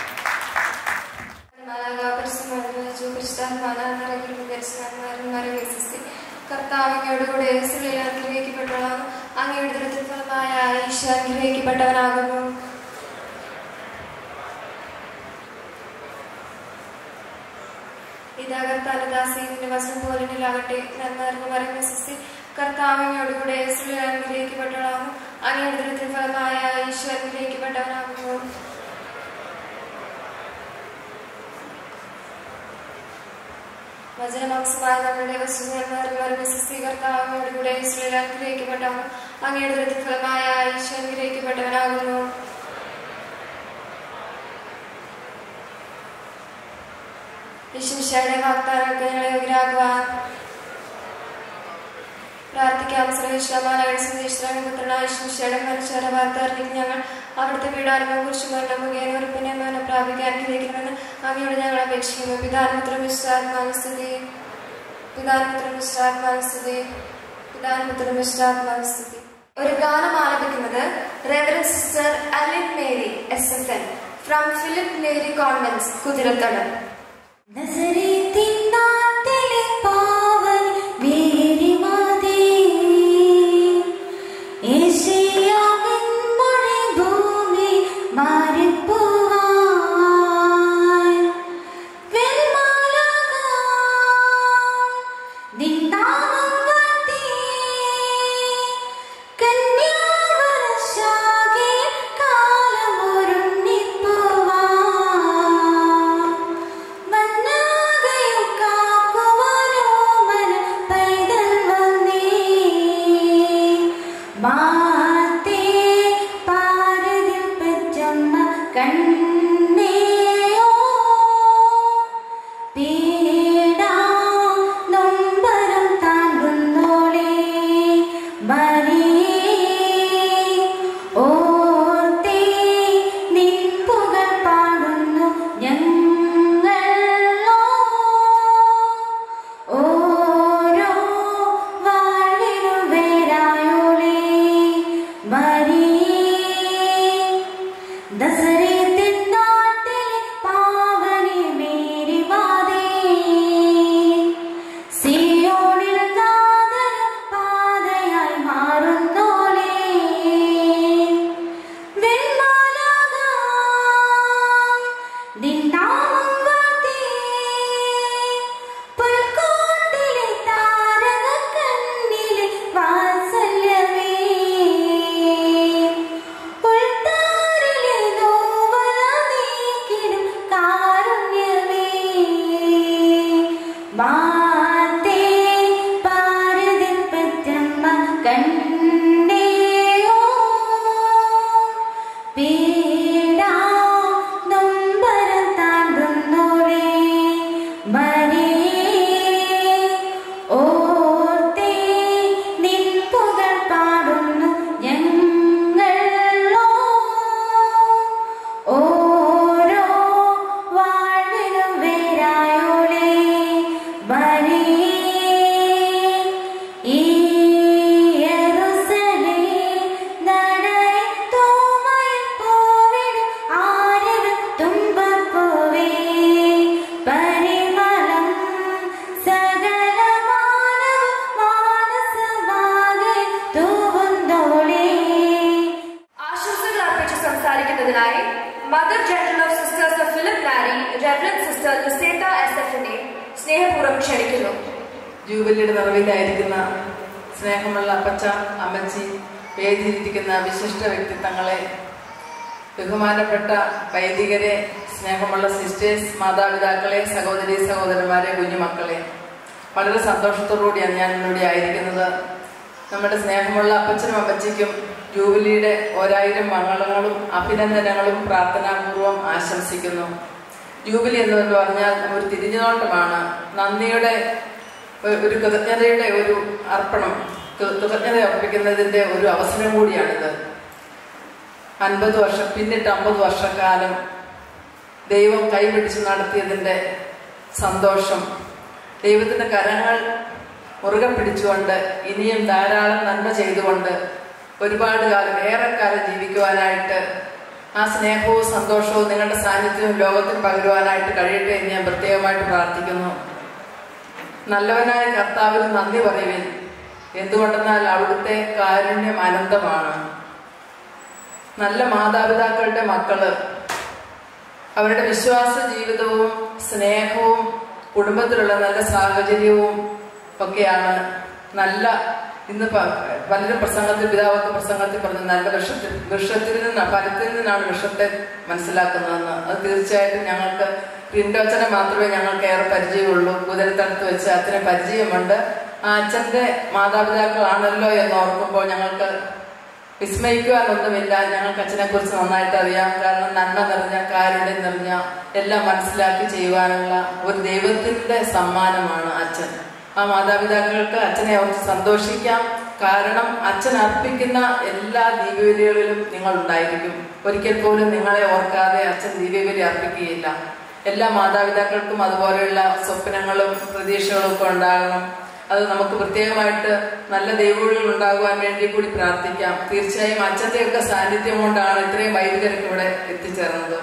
കർത്താവിനോടുകൂടെ സ്ത്രീയിൽ അനുഗ്രഹിക്കപ്പെട്ടവളാണ് അങ്ങയുടെ ദൃത്തിൽ ഫലമായ ഈശോ അനുഗ്രഹിക്കപ്പെട്ടവനാകുന്നു ഇതാ കർത്താനദാസിന്റെ വസ്ത്രം പോലിനിലാകട്ടെ നന്മ മരം സിസ്തി കർത്താവിനോടുകൂടെ സ്ത്രീയിൽ അനുഗ്രഹിക്കപ്പെട്ടവളാകുന്നു അങ്ങയുടെ ദൃത്തിൽ ഫലമായ ഈശോ അനുഗ്രഹിക്കപ്പെട്ടവനാകുന്നു വചനമാംസമായ നമ്മുടെ വസ്തുതന്മാരും കർത്താവിനോടുകൂടെ സ്ത്രീയിൽ അനുഗ്രഹിക്കപ്പെട്ടവനും അങ്ങയുടെ ദൃത്തിൽ ഫലമായ ഈശോ അനുഗ്രഹിക്കപ്പെട്ടവനാകുന്നു വിശുഷയുടെ വാഗ്ദാനങ്ങൾക്ക് ഞങ്ങളെ യോഗ്യരാകുവാൻ പ്രാർത്ഥിക്കാം സർവേശ്വരമാലയുടെ സന്ദേശിച്ചാണ് പുത്രനായ ശിംഷയുടെ മനുഷ്യരുടെ വാർത്ത അറിയിക്കും ഞങ്ങൾ അവിടുത്തെ പീഡാനുഭവം കുറിച്ച് മരണം മുഖേന ഉറപ്പിനെ മരണം പ്രാപിക്കാൻ അനുഗ്രഹിക്കണമെന്ന് അങ്ങയോട് ഞങ്ങൾ അപേക്ഷിക്കുന്നു പിതാൻപുത്രം വിശ്വാത്മാവസ്ഥതി പിതാൻപുത്രം വിശ്വാത്മാവസ്ഥതി പിതാൻപുത്രം വിശ്വാത്മാവസ്ഥതി ഒരു ഗാനം ആലപിക്കുന്നത് reverend sister Aline Mary S F N from Philip Mary convents Kuthirathadam നസറേത്തിൻ നാട്ടിലെ പാവൻ മേരി മാതേ ഏശയ്യാവിൻ മൊഴി ഭൂമി മാറിപ്പോവാൻ വെൺമാലാഖ നിൻ നാമം വാഴ്ത്തി കന്യാവരശാകെ കാലമൊരുങ്ങിപ്പോവാൻ മാതേ പാരതിൽ പെറ്റമ്മ കണ്ടേയോ പീഡാ നൊമ്പരം താണ്ടുന്നോളേ മരിയേ ഓർത്തേ നിൻ പുകൾ പാടുന്നു ഞങ്ങളോ ഓരോ വാഴ്വിലും വേരായോളേ മരിയേ ഈ യെരൂശലേ നടയത്തോമയിൽ പോവിടും ആരിലും തുമ്പപ്പൂവേ പരിമളം സകലമാനവും മാനസമാകെ തൂവുന്നോളേ ആശംസകൾ അർപ്പിച്ച് സംസാരിക്കുന്നതിനായി mother general of sisters of Philip Neri reverend sister Lucetta S എഫിനെ സ്നേഹപൂർവ്വം ക്ഷണിക്കുന്നു ജൂബിലിയുടെ നിറവിലായിരിക്കുന്ന സ്നേഹമുള്ള അപ്പച്ച അമ്മച്ചി വേദിയിലിരിക്കുന്ന വിശിഷ്ട വ്യക്തിത്വങ്ങളെ ബഹുമാനപ്പെട്ട വൈദികരെ സ്നേഹമുള്ള സിസ്റ്റേഴ്സ് മാതാപിതാക്കളെ സഹോദരി സഹോദരന്മാരെ കുഞ്ഞുമക്കളെ വളരെ സന്തോഷത്തോടുകൂടിയാണ് ഞാൻ ഇന്നിവിടെ ആയിരിക്കുന്നത് നമ്മുടെ സ്നേഹമുള്ള അപ്പച്ചനും അമ്മച്ചിക്കും ജൂബിലിയുടെ ഒരായിരം മംഗളങ്ങളും അഭിനന്ദനങ്ങളും പ്രാർത്ഥനാപൂർവം ആശംസിക്കുന്നു ജൂബിലി എന്ന് പറഞ്ഞാൽ ഒരു തിരിഞ്ഞുനോട്ടമാണ് നന്ദിയുടെ ഒ- ഒരു കൃതജ്ഞതയുടെ ഒരു അർപ്പണം കൃ- കൃതജ്ഞത അർപ്പിക്കുന്നതിൻ്റെ ഒരു അവസരം കൂടിയാണിത് അൻപത് വർഷം പിന്നിട്ട് അമ്പത് വർഷക്കാലം ദൈവം കൈപിടിച്ച് നടത്തിയതിൻ്റെ സന്തോഷം ദൈവത്തിൻ്റെ കരങ്ങൾ മുറുകെ പിടിച്ചുകൊണ്ട് ഇനിയും ധാരാളം നന്മ ചെയ്തുകൊണ്ട് ഒരുപാട് കാലം ഏറെക്കാലം ജീവിക്കുവാനായിട്ട് ആ സ്നേഹവും സന്തോഷവും നിങ്ങളുടെ സാന്നിധ്യവും ലോകത്തിൽ പകരുവാനായിട്ട് കഴിയട്ടെ എന്ന് ഞാൻ പ്രത്യേകമായിട്ട് പ്രാർത്ഥിക്കുന്നു നല്ലവനായ കർത്താവിന് നന്ദി പറയുവിൻ എന്തുകൊണ്ടെന്നാൽ അവിടുത്തെ കാരുണ്യം അനന്തമാണ് നല്ല മാതാപിതാക്കളുടെ മക്കള് അവരുടെ വിശ്വാസ ജീവിതവും സ്നേഹവും കുടുംബത്തിലുള്ള നല്ല സാഹചര്യവും ഒക്കെയാണ് നല്ല ഇന്ന് പ- പലരും പ്രസംഗത്തിൽ പിതാവൊക്കെ പ്രസംഗത്തിൽ പറഞ്ഞു നല്ല വൃക്ഷത്തിൽ വൃക്ഷത്തിൽ നിന്ന് ഫലത്തിൽ നിന്നാണ് വൃക്ഷത്തെ മനസ്സിലാക്കുന്നതെന്ന് അത് തീർച്ചയായിട്ടും ഞങ്ങൾക്ക് റിൻഡോച്ചനെ മാത്രമേ ഞങ്ങൾക്ക് ഏറെ പരിചയമുള്ളൂ കുതിരത്തടുത്ത് വെച്ച് അച്ഛനെ പരിചയമുണ്ട് ആ അച്ഛന്റെ മാതാപിതാക്കളാണല്ലോ എന്ന് ഓർക്കുമ്പോൾ ഞങ്ങൾക്ക് വിസ്മയിക്കുവാനൊന്നുമില്ല ഞങ്ങൾക്ക് അച്ഛനെ കുറിച്ച് നന്നായിട്ട് അറിയാം കാരണം നന്മ നിറഞ്ഞ കാരുണ്യം നിറഞ്ഞ എല്ലാം മനസ്സിലാക്കി ചെയ്യുവാനുള്ള ഒരു ദൈവത്തിന്റെ സമ്മാനമാണ് അച്ഛൻ ആ മാതാപിതാക്കൾക്ക് അച്ഛനെ ഓർത്ത് സന്തോഷിക്കാം കാരണം അച്ഛൻ അർപ്പിക്കുന്ന എല്ലാ ദീപബലികളിലും നിങ്ങൾ ഉണ്ടായിരിക്കും ഒരിക്കൽ പോലും നിങ്ങളെ ഓർക്കാതെ അച്ഛൻ ദീപബലി അർപ്പിക്കുകയില്ല എല്ലാ മാതാപിതാക്കൾക്കും അതുപോലെയുള്ള സ്വപ്നങ്ങളും പ്രതീക്ഷകളും ഒക്കെ ഉണ്ടാകണം അത് നമുക്ക് പ്രത്യേകമായിട്ട് നല്ല ദൈവവിളികൾ ഉണ്ടാകുവാൻ വേണ്ടി കൂടി പ്രാർത്ഥിക്കാം തീർച്ചയായും അച്ഛൻ്റെയൊക്കെ സാന്നിധ്യം കൊണ്ടാണ് ഇത്രയും വൈദികർക്ക് ഇവിടെ എത്തിച്ചേർന്നത്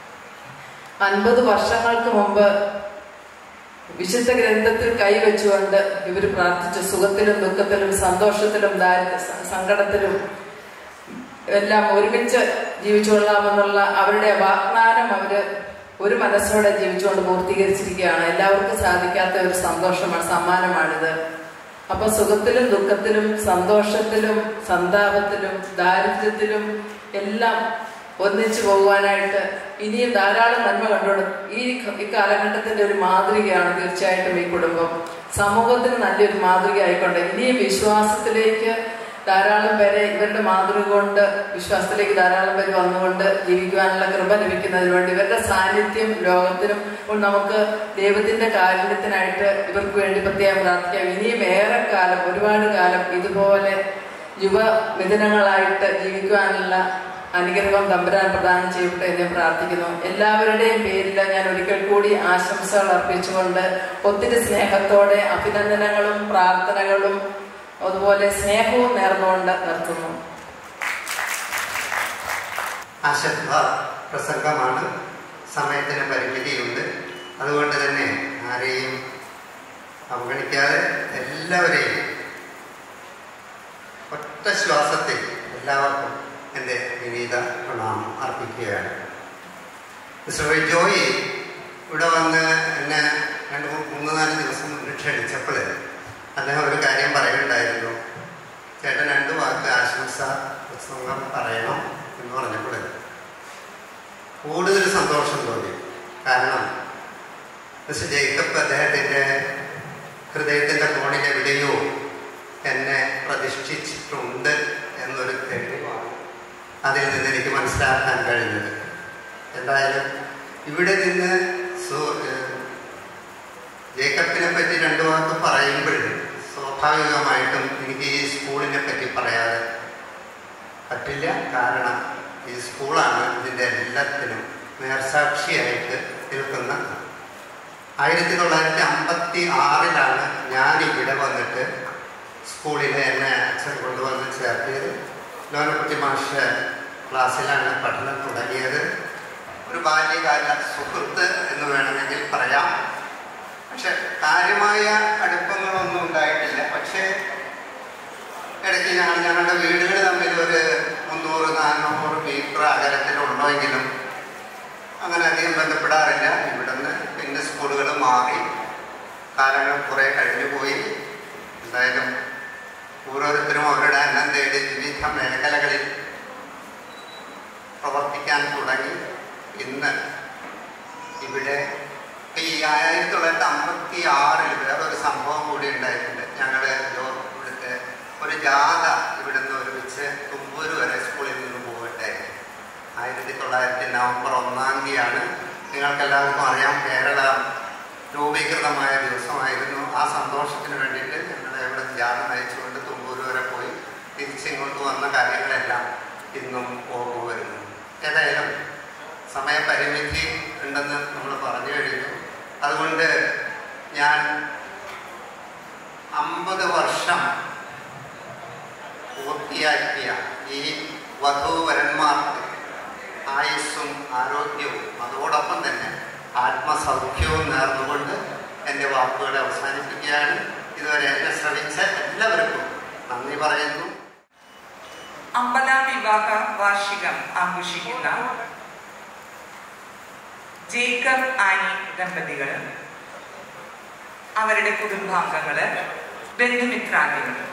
അൻപത് വർഷങ്ങൾക്ക് മുമ്പ് വിശുദ്ധ ഗ്രന്ഥത്തിൽ കൈവച്ചുകൊണ്ട് ഇവർ പ്രാർത്ഥിച്ചു സുഖത്തിലും ദുഃഖത്തിലും സന്തോഷത്തിലും ദാരിദ്ര്യ സ- സങ്കടത്തിലും എല്ലാം ഒരുമിച്ച് ജീവിച്ചുകൊള്ളാമെന്നുള്ള അവരുടെ വാഗ്ദാനം അവര് ഒരു മനസ്സോടെ ജീവിച്ചുകൊണ്ട് പൂർത്തീകരിച്ചിരിക്കുകയാണ് എല്ലാവർക്കും സാധിക്കാത്ത ഒരു സന്തോഷമാണ് സമ്മാനമാണിത് അപ്പൊ സുഖത്തിലും ദുഃഖത്തിലും സന്തോഷത്തിലും സന്താപത്തിലും ദാരിദ്ര്യത്തിലും എല്ലാം ഒന്നിച്ചു പോകുവാനായിട്ട് ഇനിയും ധാരാളം നന്മ കണ്ടോളും ഈ ഈ കാലഘട്ടത്തിന്റെ ഒരു മാതൃകയാണ് തീർച്ചയായിട്ടും ഈ കുടുംബം സമൂഹത്തിന് നല്ലൊരു മാതൃക ആയിക്കൊണ്ട് ഇനിയും വിശ്വാസത്തിലേക്ക് ധാരാളം പേരെ ഇവരുടെ മാതൃക കൊണ്ട് വിശ്വാസത്തിലേക്ക് ധാരാളം പേര് വന്നുകൊണ്ട് ജീവിക്കുവാനുള്ള കൃപ ലഭിക്കുന്നതിന് വേണ്ടി ഇവരുടെ സാന്നിധ്യം ലോകത്തിനും ഇപ്പോൾ നമുക്ക് ദൈവത്തിന്റെ കാരുണ്യത്തിനായിട്ട് ഇവർക്ക് വേണ്ടി പ്രത്യേകം പ്രാർത്ഥിക്കാം ഇനിയും ഏറെ കാലം ഒരുപാട് കാലം ഇതുപോലെ യുവമിഥുനങ്ങളായിട്ട് ജീവിക്കുവാനുള്ള അനുഗ്രഹം തമ്പുരാൻ പ്രദാനം ചെയ്യട്ടെ എന്ന് പ്രാർത്ഥിക്കുന്നു എല്ലാവരുടെയും പേരിൽ ഞാൻ ഒരിക്കൽ കൂടി ആശംസകൾ അർപ്പിച്ചുകൊണ്ട് ഒത്തിരി സ്നേഹത്തോടെ അഭിനന്ദനങ്ങളും പ്രാർത്ഥനകളും അതുപോലെ സ്നേഹവും നേർന്നുകൊണ്ട് നിർത്തുന്നു ആശംസ പ്രസംഗമാണ് സമയത്തിന് പരിമിതിയുണ്ട് അതുകൊണ്ട് തന്നെ ആരെയും അവഗണിക്കാതെ എല്ലാവരെയും ഒറ്റ ശ്വാസത്തിൽ എല്ലാവർക്കും എൻ്റെ വിനീത പ്രണാമം അർപ്പിക്കുകയാണ് മിസ്റ്റർ ജോയി ഇവിടെ വന്ന് എന്നെ രണ്ട് മൂ- മൂന്ന് നാല് ദിവസം മുന്നേ ക്ഷണിച്ചപ്പോൾ അദ്ദേഹം ഒരു കാര്യം പറയുന്നുണ്ടായിരുന്നു ചേട്ടൻ രണ്ട് വാക്ക് ആശംസ പ്രസംഗം പറയണം എന്ന് പറഞ്ഞപ്പോൾ കൂടുതൽ സന്തോഷം തോന്നി കാരണം മിസ്റ്റർ ജേക്കബ് അദ്ദേഹത്തിൻ്റെ ഹൃദയത്തിൻ്റെ കോണിൽ എവിടെയോ എന്നെ പ്രതിഷ്ഠിച്ചിട്ടുണ്ട് എന്നൊരു തെളിവാണ് അതിൽ നിന്ന് എനിക്ക് മനസ്സിലാക്കാൻ കഴിഞ്ഞത് എന്തായാലും ഇവിടെ നിന്ന് സു- ഏഹ് ജേക്കബിനെ പറ്റി രണ്ടു വാക്ക് പറയുമ്പോൾ സ്വാഭാവികമായിട്ടും എനിക്ക് ഈ സ്കൂളിനെ പറ്റി പറയാതെ പറ്റില്ല കാരണം ഈ സ്കൂളാണ് ഇതിൻ്റെ എല്ലാത്തിനും നേർസാക്ഷിയായിട്ട് നിൽക്കുന്നത് ആയിരത്തി തൊള്ളായിരത്തി അമ്പത്തി ആറിലാണ് ഞാൻ ഇവിടെ വന്നിട്ട് സ്കൂളിൽ എന്നെ അച്ഛൻ കൊണ്ടുവന്ന് ചേർത്തിയത് ലോനക്കുട്ടി മാഷ് ക്ലാസ്സിലാണ് പഠനം തുടങ്ങിയത് ഒരു ബാല്യകാല സുഹൃത്ത് എന്ന് വേണമെങ്കിൽ പറയാം പക്ഷെ കാര്യമായ അടുപ്പങ്ങളൊന്നും ഉണ്ടായിട്ടില്ല പക്ഷേ ഇടയ്ക്ക് ഞങ്ങൾ ഞങ്ങളുടെ വീടുകൾ തമ്മിൽ ഒരു മുന്നൂറ് നാനൂറ് മീറ്റർ അകലത്തിലുള്ളെങ്കിലും അങ്ങനെ അധികം ബന്ധപ്പെടാറില്ല ഇവിടുന്ന് പിന്നെ സ്കൂളുകൾ മാറി കാലങ്ങൾ കുറേ കഴിഞ്ഞു പോയി എന്തായാലും ഓരോരുത്തരും അവരുടെ അന്നം തേടി വിവിധ മേഖലകളിൽ പ്രവർത്തിക്കാൻ തുടങ്ങി ഇന്ന് ഇവിടെ ഈ ആയിരത്തി തൊള്ളായിരത്തി അമ്പത്തി ആറിൽ വേറൊരു സംഭവം കൂടി ഉണ്ടായിട്ടുണ്ട് ഞങ്ങൾ ഇവിടുത്തെ ഒരു ജാഥ ഇവിടുന്ന് ഒരുമിച്ച് തുമ്പൂര് വരെ സ്കൂളിൽ നിന്ന് പോകട്ടെ ആയിരത്തി തൊള്ളായിരത്തി നവംബർ ഒന്നാം തീയതിയാണ് നിങ്ങൾക്കെല്ലാവർക്കും അറിയാം കേരള രൂപീകൃതമായ ദിവസമായിരുന്നു ആ സന്തോഷത്തിന് വേണ്ടിയിട്ട് ഞങ്ങളെ ഇവിടെ ജാഥ നയിച്ചുകൊണ്ട് തുമ്പൂര് വരെ പോയി തിരിച്ചിങ്ങോട്ട് വന്ന കാര്യങ്ങളെല്ലാം ഇന്നും ഓർമ്മ വരുന്നു ഏതായാലും സമയപരിമിതി ഉണ്ടെന്ന് നമ്മൾ പറഞ്ഞു കഴിഞ്ഞു അതുകൊണ്ട് ഞാൻ അമ്പത് വർഷം പൂർത്തിയാക്കിയ ഈ വധൂവരന്മാർക്ക് ആയുസ്സും ആരോഗ്യവും അതോടൊപ്പം തന്നെ ആത്മസൗഖ്യവും നേർന്നുകൊണ്ട് എൻ്റെ വാക്കുകളെ അവസാനിപ്പിക്കുകയാണ് ഇതുവരെ എന്നെ ശ്രമിച്ച എല്ലാവർക്കും നന്ദി പറയുന്നു അമ്പതാം വിവാഹ വാർഷികം ആഘോഷിക്കുന്ന ജേക്കബ് ആനി ദമ്പതികൾ അവരുടെ കുടുംബാംഗങ്ങള് ബന്ധുമിത്രാദികൾ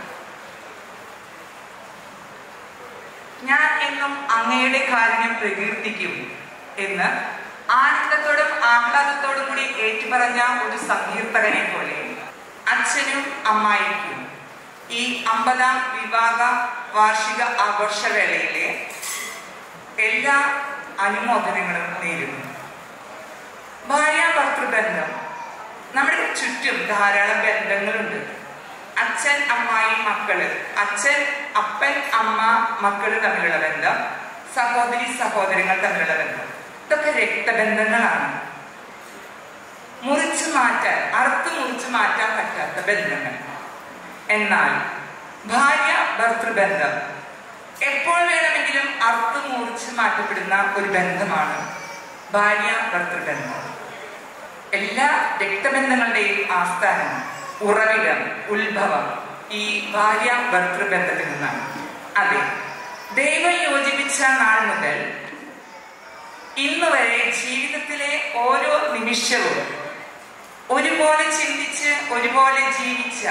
ഞാൻ എന്നും അങ്ങയുടെ കാരുണ്യം പ്രകീർത്തിക്കും എന്ന് ആനന്ദത്തോടും ആഹ്ലാദത്തോടും കൂടി ഏറ്റുപറഞ്ഞ ഒരു സങ്കീർത്തകനെ പോലെ അച്ഛനും അമ്മായിക്കും ഈ അമ്പതാം വിവാഹ വാർഷിക ആഘോഷവേളയിലെ എല്ലാ അനുമോദനങ്ങളും നേരുന്നു ഭാര്യ ഭർത്തൃബന്ധം നമ്മുടെ ചുറ്റും ധാരാളം ബന്ധങ്ങളുണ്ട് അച്ഛൻ അമ്മായി മക്കള് അച്ഛൻ അപ്പൻ അമ്മ മക്കള് തമ്മിലുള്ള ബന്ധം സഹോദരി സഹോദരങ്ങൾ തമ്മിലുള്ള ബന്ധം ഇതൊക്കെ രക്തബന്ധങ്ങളാണ് മുറിച്ചു മാറ്റാൻ അറുത്ത് മുറിച്ചു മാറ്റാൻ പറ്റാത്ത ബന്ധങ്ങൾ എന്നാൽ ഭാര്യ ഭർത്തൃബന്ധം എപ്പോൾ വേണമെങ്കിലും അറുത്ത് മുറിച്ച് മാറ്റപ്പെടുന്ന ഒരു ബന്ധമാണ് ഭാര്യ ഭർത്തൃബന്ധം എല്ലാ രക്തബന്ധങ്ങളുടെയും ആസ്ഥാനം ഉറവിടം ഉത്ഭവം ഈ ഭാര്യ ഭർത്തൃബന്ധത്തിൽ നിന്നാണ് അതെ ദൈവം യോജിപ്പിച്ച നാൾ മുതൽ ഇന്ന് വരെ ജീവിതത്തിലെ ഓരോ നിമിഷവും ഒരുപോലെ ചിന്തിച്ച് ഒരുപോലെ ജീവിച്ച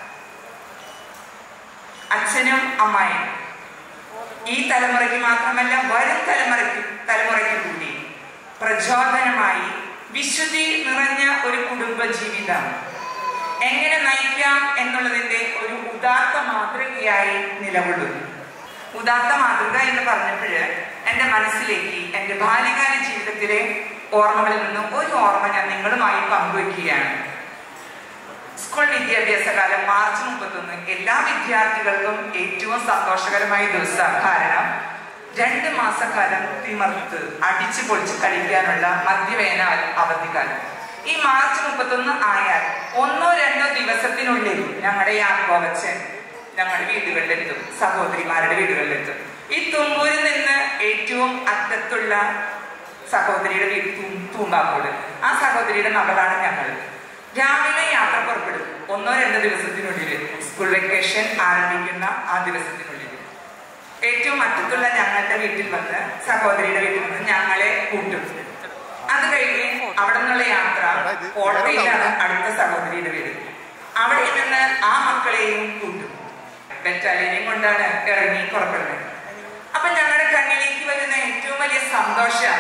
അച്ഛനും അമ്മായും ഈ തലമുറയ്ക്ക് മാത്രമല്ല വരും തലമുറയ്ക്ക് തലമുറയ്ക്ക് കൂടി പ്രചോദനമായി വിശുദ്ധി നിറഞ്ഞ ഒരു കുടുംബ ജീവിതം എങ്ങനെ നയിക്കാം എന്നുള്ളതിന്റെ ഒരു ഉദാത്ത മാതൃകയായി നിലകൊള്ളുന്നു ഉദാത്ത മാതൃക എന്ന് പറഞ്ഞപ്പോൾ എൻ്റെ മനസ്സിലേക്ക് എൻ്റെ ബാല്യകാല ജീവിതത്തിലെ ഓർമ്മകളിൽ നിന്നും ഒരു ഓർമ്മ ഞാൻ നിങ്ങളുമായി പങ്കുവയ്ക്കുകയാണ് സ്കൂൾ വിദ്യാഭ്യാസ കാലം മാർച്ച് മുപ്പത്തൊന്ന് എല്ലാ വിദ്യാർത്ഥികൾക്കും ഏറ്റവും സന്തോഷകരമായ ദിവസം കാരണം രണ്ട് മാസക്കാലം തിമർത്ത് അടിച്ചു പൊളിച്ച് കഴിക്കാനുള്ള മധ്യവേന അവധിക്കാലം ഈ മാർച്ച് മുപ്പത്തൊന്ന് ആയാൽ ഒന്നോ രണ്ടോ ദിവസത്തിനുള്ളിൽ ഞങ്ങളുടെ യാക്കോവച്ചൻ ഞങ്ങളുടെ വീടുകളിലെത്തും സഹോദരിമാരുടെ വീടുകളിലെത്തും ഈ തുമ്പൂരിൽ നിന്ന് ഏറ്റവും അറ്റത്തുള്ള സഹോദരിയുടെ വീട് തൂ- തൂമ്പാക്കോട് ആ സഹോദരിയുടെ മകളാണ് ഞങ്ങൾ രാവിലെ യാത്ര പുറപ്പെടും ഒന്നോ രണ്ടോ ദിവസത്തിനുള്ളിൽ സ്കൂൾ വെക്കേഷൻ ആരംഭിക്കുന്ന ആ ദിവസത്തിനുള്ളിൽ ഏറ്റവും അറ്റത്തുള്ള ഞങ്ങളുടെ വീട്ടിൽ വന്ന് സഹോദരിയുടെ വീട്ടിൽ വന്ന് ഞങ്ങളെ കൂട്ടും അത് കഴിഞ്ഞ് അവിടെ നിന്നുള്ള യാത്ര കോട്ടയിലാണ് അടുത്ത സഹോദരിയുടെ വീട് അവിടെ നിന്ന് ആ മക്കളെയും കൂട്ടും ബറ്റാലിയനെയും കൊണ്ടാണ് ഇറങ്ങി പുറപ്പെടുന്നത് അപ്പൊ ഞങ്ങളുടെ കണ്ണിലേക്ക് വരുന്ന ഏറ്റവും വലിയ സന്തോഷം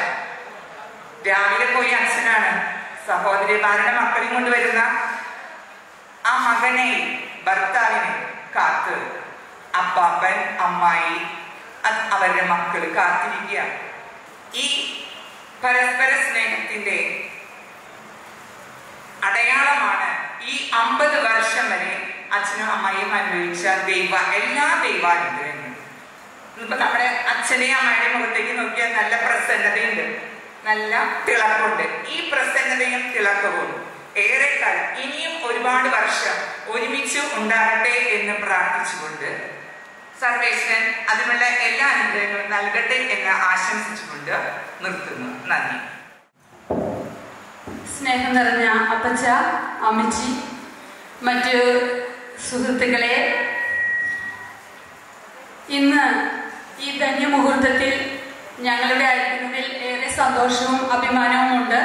രാവിലെ പോയി അച്ഛനാണ് സഹോദരിമാരുടെ മക്കളെയും കൊണ്ട് വരുന്ന ആ മകനെ ഭർത്താവിനെ കാത്ത് അപ്പാപ്പൻ അമ്മായി അത് അവരുടെ മക്കൾ കാത്തിരിക്കുക ഈ പരസ്പര സ്നേഹത്തിന്റെ അടയാളമാണ് ഈ അമ്പത് വർഷം വരെ അച്ഛനും അമ്മയും അനുഭവിച്ച ദൈവ എല്ലാ ദൈവാനുഗ്രഹങ്ങളും ഇപ്പൊ നമ്മുടെ അച്ഛനെയും അമ്മയുടെയും മുഖത്തേക്ക് നോക്കിയാൽ നല്ല പ്രസന്നതയുണ്ട് നല്ല തിളക്കമുണ്ട് ഈ പ്രസന്നതയും തിളക്കവും ഏറെക്കാലം ഇനിയും ഒരുപാട് വർഷം ഒരുമിച്ച് ഉണ്ടാകട്ടെ എന്ന് പ്രാർത്ഥിച്ചുകൊണ്ട് സർവേശ്വരൻ അതിനുള്ള എല്ലാ അനുഗ്രഹങ്ങളും നൽകട്ടെ എന്ന് ആശംസിച്ചുകൊണ്ട് നിർത്തുന്നു നന്ദി സ്നേഹം നിറഞ്ഞ അപ്പച്ച അമ്മച്ചി മറ്റ് സുഹൃത്തുക്കളെ ഇന്ന് ഈ ധന്യമുഹൂർത്തത്തിൽ ഞങ്ങളുടെ ആയിരിക്കുന്നതിൽ ഏറെ സന്തോഷവും അഭിമാനവും ഉണ്ട്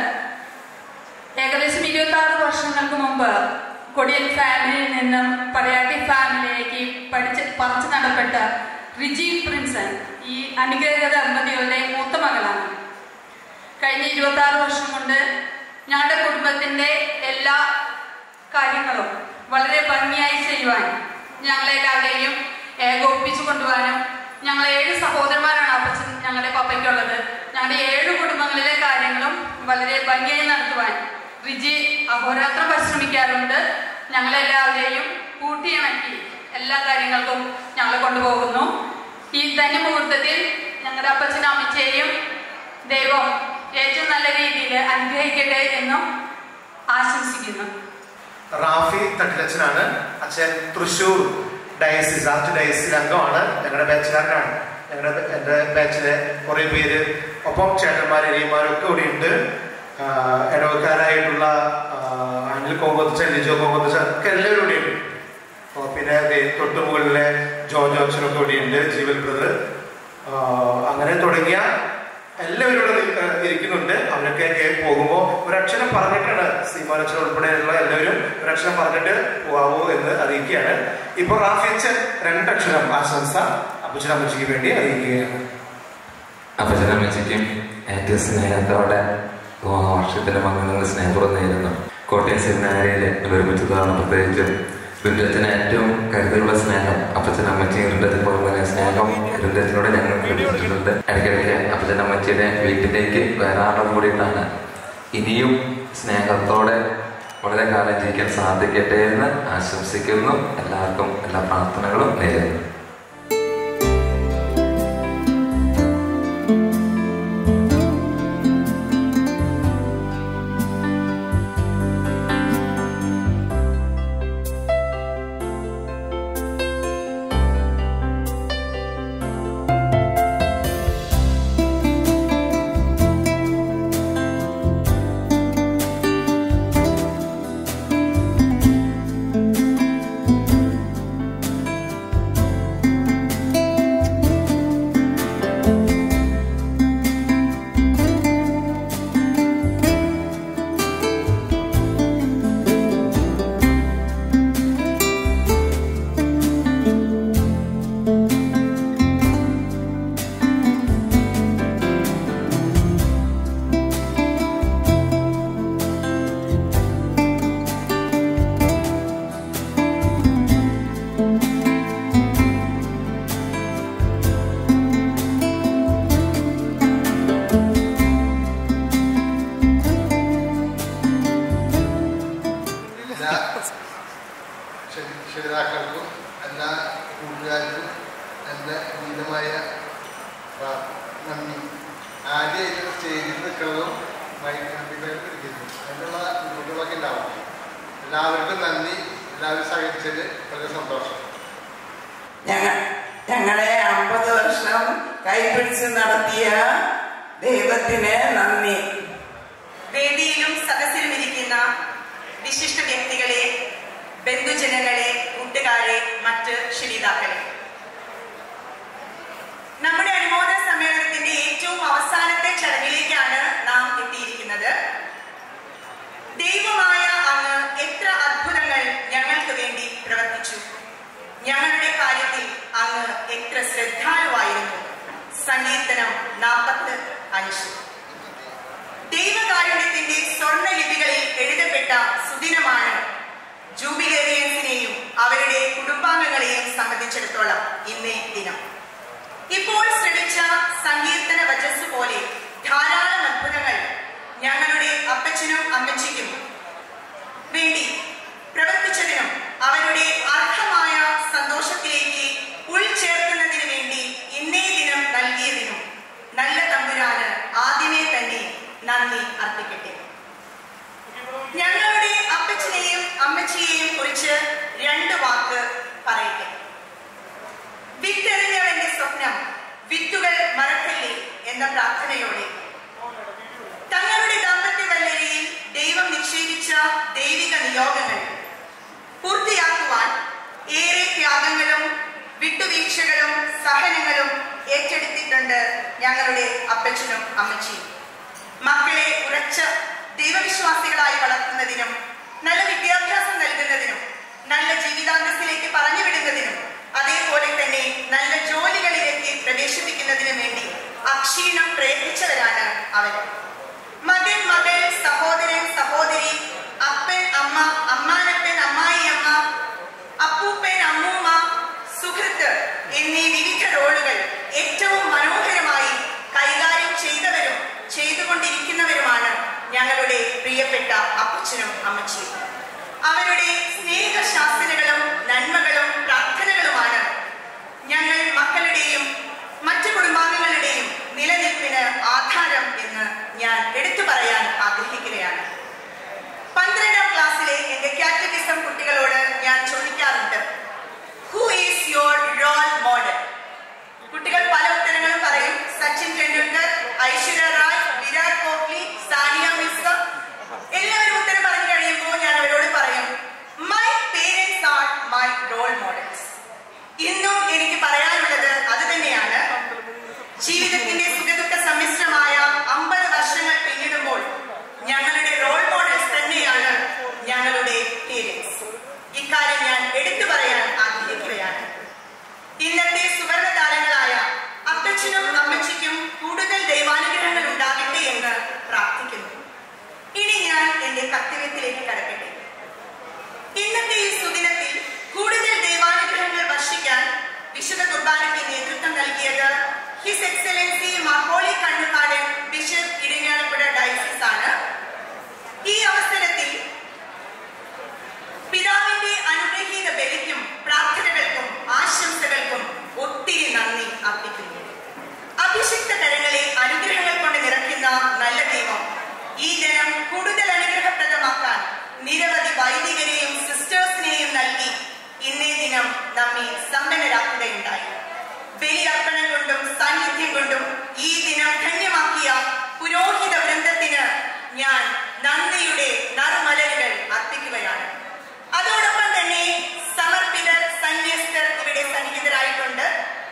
ഏകദേശം ഇരുപത്തി ആറ് വർഷങ്ങൾക്ക് മുമ്പ് കൊടിയൻ ഫാമിലിയിൽ നിന്നും പടയാട്ടി ഫാമിലിയിലേക്ക് പഠിച്ച് പറിച്ചു നടപ്പെട്ട റിജി പ്രിൻസൺ ഈ അനുഗ്രഹ ദമ്പതികളുടെ മൂത്ത മകളാണ് കഴിഞ്ഞ ഇരുപത്തി ആറ് വർഷം കൊണ്ട് ഞങ്ങളുടെ കുടുംബത്തിന്റെ എല്ലാ കാര്യങ്ങളും വളരെ ഭംഗിയായി ചെയ്യുവാൻ ഞങ്ങളെല്ലാവരെയും ഏകോപിപ്പിച്ചു കൊണ്ടുപോകാനും ഞങ്ങൾ ഏഴ് സഹോദരന്മാരാണ് അപ്പച്ചൻ ഞങ്ങളുടെ പപ്പയ്ക്കുള്ളത് ഞങ്ങളുടെ ഏഴ് കുടുംബങ്ങളിലെ കാര്യങ്ങളും വളരെ ഭംഗിയായി നടത്തുവാൻ റിജി അഹോരാത്രം പരിശ്രമിക്കാറുണ്ട് ഞങ്ങളെല്ലാവരെയും കൂട്ടിയിണക്കി എല്ലാ കാര്യങ്ങൾക്കും ഞങ്ങൾ കൊണ്ടുപോകുന്നു ഈ ധന്യമുഹൂർത്തത്തിൽ ഞങ്ങളുടെ അപ്പച്ചനും അമ്മച്ചയെയും ദൈവം ഏറ്റവും നല്ല രീതിയിൽ അനുഗ്രഹിക്കട്ടെ എന്നും ആശംസിക്കുന്നു റാഫി തട്ടിലച്ചനാണ് അച്ഛൻ തൃശ്ശൂർ ഡയസിസ് ആർച്ച് ഡയസിൽ അംഗമാണ് ഞങ്ങളുടെ ബാച്ചുകാരനാണ് ഞങ്ങളുടെ എൻ്റെ ബാച്ചിലെ കുറേ പേര് ഒപ്പം ചേട്ടന്മാർ അനിയന്മാരും ഒക്കെ ഇവിടെ ഉണ്ട് ഇടവക്കാരായിട്ടുള്ള അനിൽ കോമ്പത്തച്ച ലിജോ കോമ്പത്തച്ച ഒക്കെ എല്ലാവരും ഇവിടെ ഉണ്ട് ഓ, പിന്നെ ദേ തൊട്ട് മുകളിലെ ജോ ജോൺസണൊക്കെ ഇവിടെ ഉണ്ട് ജീവൽ ബ്രദർ അങ്ങനെ തുടങ്ങിയ എല്ലാവരും ഇവിടെ നി- ഏഹ് ഇരിക്കുന്നുണ്ട് അവരൊക്കെ കേ- പോകുമ്പോൾ ഒരക്ഷരം പറഞ്ഞിട്ടാണ് സീമാനച്ചൻ ഉൾപ്പെടെയുള്ള എല്ലാവരും ഒരക്ഷരം പറഞ്ഞിട്ട് പോവാവൂ എന്ന് അറിയിക്കുകയാണ് ഇപ്പൊ റാഫിച്ച് രണ്ടക്ഷരം ആശംസ അപ്പച്ചൻ അമ്മച്ചിക്ക് വേണ്ടി അറിയിക്കുകയാണ് അപ്പച്ചനമ്മച്ചയ്ക്കും ഏറ്റവും സ്നേഹത്തോടെ വർഷത്തിന്റെ മംഗളങ്ങൾ സ്നേഹപൂർവ്വം നേരുന്നു കോട്ടയം സെമിനാരിയിൽ ഒരുമിച്ചതാണ് പ്രത്യേകിച്ചും വൃന്ദത്തിന് ഏറ്റവും കരുതലുള്ള സ്നേഹം അപ്പച്ചൻ അമ്മച്ചിയും വൃന്ദത്തിന് പോലെ സ്നേഹം വൃന്ദത്തിനോട് ഞങ്ങൾക്ക് ലഭിച്ചിട്ടുണ്ട് ഇടയ്ക്കിടയ്ക്ക് അപ്പച്ചൻ അമ്മച്ചിയുടെ വീട്ടിലേക്ക് വരാറുള്ളത് കൂടിയിട്ടാണ് ഇനിയും സ്നേഹത്തോടെ വളരെ കാലം ജീവിക്കാൻ സാധിക്കട്ടെ എന്ന് ആശംസിക്കുന്നു എല്ലാവർക്കും എല്ലാ പ്രാർത്ഥനകളും നേരുന്നു എല്ലാ ക്ഷ- ക്ഷണിതാക്കൾക്കും എല്ലാ കൂട്ടുകാർക്കും എൻ്റെ വിധമായ നന്ദി ആദ്യമായിട്ട് സ്റ്റേജിൽ നിൽക്കുന്നതും മൈക്കിൽ പിടിക്കുന്നു അതിനുള്ള ബുദ്ധിമുട്ടുകളൊക്കെ ഉണ്ടാവും എല്ലാവർക്കും നന്ദി എല്ലാവരും സഹകരിച്ചതിൽ വളരെ സന്തോഷം ഞങ്ങൾ ഞങ്ങളെ അമ്പത് വർഷം കൈപിടിച്ച് നടത്തിയ ദൈവത്തിന് നന്ദി വേദിയിലും സദസ്സിലും ഇരിക്കുന്ന വിശിഷ്ട വ്യക്തികളെ ബന്ധുജനങ്ങളെ കൂട്ടുകാരെ മറ്റ് ക്ഷണിതാക്കളെ നമ്മുടെ അനുമോദന സമ്മേളനത്തിന്റെ ഏറ്റവും അവസാനത്തെ ചടങ്ങിലേക്കാണ് നാം എത്തിയിരിക്കുന്നത് ദൈവമായ അങ്ങ് എത്ര അത്ഭുതങ്ങൾ ഞങ്ങൾക്ക് വേണ്ടി പ്രവർത്തിച്ചു ഞങ്ങളുടെ കാര്യത്തിൽ അങ്ങ് എത്ര ശ്രദ്ധാലുവായിരുന്നു സങ്കീർത്തനം നാൽപ്പത്തി അഞ്ച് ദൈവകാരുണ്യത്തിന്റെ സ്വർണ്ണ ലിപികളിൽ എഴുതപ്പെട്ട സുദിനമാണ് ജൂബിലേറിയ ഇപ്പോൾ ശ്രമിച്ച സങ്കീർത്തന വചസ് പോലെ ധാരാളം അത്ഭുതങ്ങൾ ഞങ്ങളുടെ അപ്പച്ചനും അമ്മച്ചിക്കും വേണ്ടി പ്രവർത്തിച്ചതിനും അവരുടെ അർഹമായ സന്തോഷത്തിലേക്ക് ഉൾച്ചേർക്കുന്നതിന് വേണ്ടി ഇന്നേ ദിനം നൽകിയതിനും നല്ല തമ്പുരാന് ആദ്യമേ തന്നെ നന്ദി അർപ്പിക്കട്ടെ ഞങ്ങളുടെ അപ്പച്ചനെയും അമ്മച്ചിയെയും കുറിച്ച് രണ്ട് വാക്ക് പറയട്ടെ വിത്തെറിഞ്ഞവന്റെ സ്വപ്നം വിത്തുകൾ മറക്കല്ലേ എന്ന പ്രാർത്ഥനയോടെ തങ്ങളുടെ ദാമ്പത്യ വല്ലരയിൽ ദൈവം നിക്ഷേപിച്ച ദൈവിക നിയോഗങ്ങൾ പൂർത്തിയാക്കുവാൻ ഏറെ ത്യാഗങ്ങളും വിട്ടുവീഴ്ചകളും സഹനങ്ങളും ഏറ്റെടുത്തിട്ടുണ്ട് ഞങ്ങളുടെ അപ്പച്ചനും അമ്മച്ചിയും മക്കളെ ഉറച്ച ദൈവവിശ്വാസികളായി വളർത്തുന്നതിനും നല്ല വിദ്യാഭ്യാസം നൽകുന്നതിനും നല്ല ജീവിതാന്തസ്സിലേക്ക് പറഞ്ഞു വിടുന്നതിനും അതേപോലെ തന്നെ നല്ല ജോലികളിലേക്ക് പ്രവേശിപ്പിക്കുന്നതിനും വേണ്ടി അക്ഷീണം പ്രയത്നിച്ചവരാണ് അവർ മകൻ മകൾ സഹോദരൻ സഹോദരി അപ്പൻ അമ്മ അമ്മാനപ്പൻ അമ്മായി അമ്മ അപ്പൂപ്പൻ അമ്മൂമ്മ സുഹൃത്ത് എന്നീ വിവിധ റോളുകൾ ഏറ്റവും മനോഹരമായി കൈകാര്യം ചെയ്തവരും ചെയ്തുകൊണ്ടിരിക്കുന്നവരുമാണ് ഞങ്ങളുടെ പ്രിയപ്പെട്ട അപ്പച്ചനും അമ്മച്ചിയും അവരുടെ സ്നേഹശാസനകളും നന്മകളും പ്രാർത്ഥനകളുമാണ് ഞങ്ങൾ മക്കളുടെയും മറ്റു കുടുംബാംഗങ്ങളുടെയും നിലനിൽപ്പിന് ആധാരം എന്ന് ഞാൻ എടുത്തു പറയാൻ ആഗ്രഹിക്കുകയാണ് പന്ത്രണ്ടാം ക്ലാസ്സിലെ എന്റെ കാറ്റഗിസം കുട്ടികളോട് ഞാൻ ചോദിക്കാറുണ്ട് who is your role model കുട്ടികൾ പല ഉത്തരങ്ങളും പറയും സച്ചിൻ ടെണ്ടുൽക്കർ ഐശ്വര്യ റായ് വിരാട് കോഹ്ലി സാനിയ മിർസ എല്ലാവരും ഉത്തരം പറഞ്ഞു കഴിയുമ്പോൾ ഞാൻ അവരോട് പറയും my parents are my role models ഇന്നും എനിക്ക് പറയാനുള്ളത് അത് തന്നെയാണ് ജീവിതത്തിന്റെ സുഖദുഃഖ സമ്മിശ്രമായ അമ്പത് വർഷങ്ങൾ പിന്നിടുമ്പോൾ ഞങ്ങളുടെ റോൾ മോഡൽസ് തന്നെയാണ് ഞങ്ങളുടെ പേരൻസ് ഇക്കാര്യം ഞാൻ എടുത്തു പറയാൻ ആഗ്രഹിക്കുകയാണ് ഇന്നത്തെ സുവർണ താരങ്ങളായ അപ്പച്ചനും അമ്മച്ചിക്കും കൂടുതൽ ദൈവാനുഗ്രഹങ്ങൾ ഉണ്ടാകട്ടെ എന്ന് പ്രാർത്ഥിക്കുന്നു ഇനി ഞാൻ എന്റെ കർത്തവ്യത്തിലേക്ക് കടക്കട്ടെ ഇന്നത്തെ ഈ സുദിനത്തിൽ കൂടുതൽ ദൈവാനുഗ്രഹങ്ങൾ വർഷിക്കാൻ വിശുദ്ധ കുർബാനയ്ക്ക് നേതൃത്വം നൽകിയത് ഹിസ് എക്സലൻസി മഹോളി കണ്ണുകാടൻ ബിഷപ്പ് ഇരിങ്ങാലക്കുട ഡയസിസ് ആണ് ഈ അവസരത്തിൽ പിതാവിന്റെ അനുഗ്രഹീത ബലിക്കും പ്രാർത്ഥനകൾക്കും ആശംസകൾക്കും ഒത്തിരി നന്ദി അർപ്പിക്കുന്നു അഭിഷിക്ത കരങ്ങളെ അനുഗ്രഹങ്ങൾ കൊണ്ട് നിറയ്ക്കുന്ന നല്ല ദൈവം ഈ ദിനം കൂടുതൽ അനുഗ്രഹപ്രദമാക്കാൻ നിരവധി വൈദികരെയും സിസ്റ്റേഴ്സിനെയും നൽകി ഇന്നേ ദിനം നമ്മെ സമ്പന്നരാക്കുകയുണ്ടായി ബലിയർപ്പണം കൊണ്ടും സാന്നിധ്യം കൊണ്ടും ഈ ദിനം ധന്യമാക്കിയ പുരോഹിത വൃന്ദത്തിന് ഞാൻ നന്ദിയുടെ നറുമലരുകൾ അർപ്പിക്കുകയാണ് അതോടൊപ്പം തന്നെ സമർപ്പിതർ സന്യസ്തർ ഇവിടെ സന്നിഹിതരായിട്ടുണ്ട്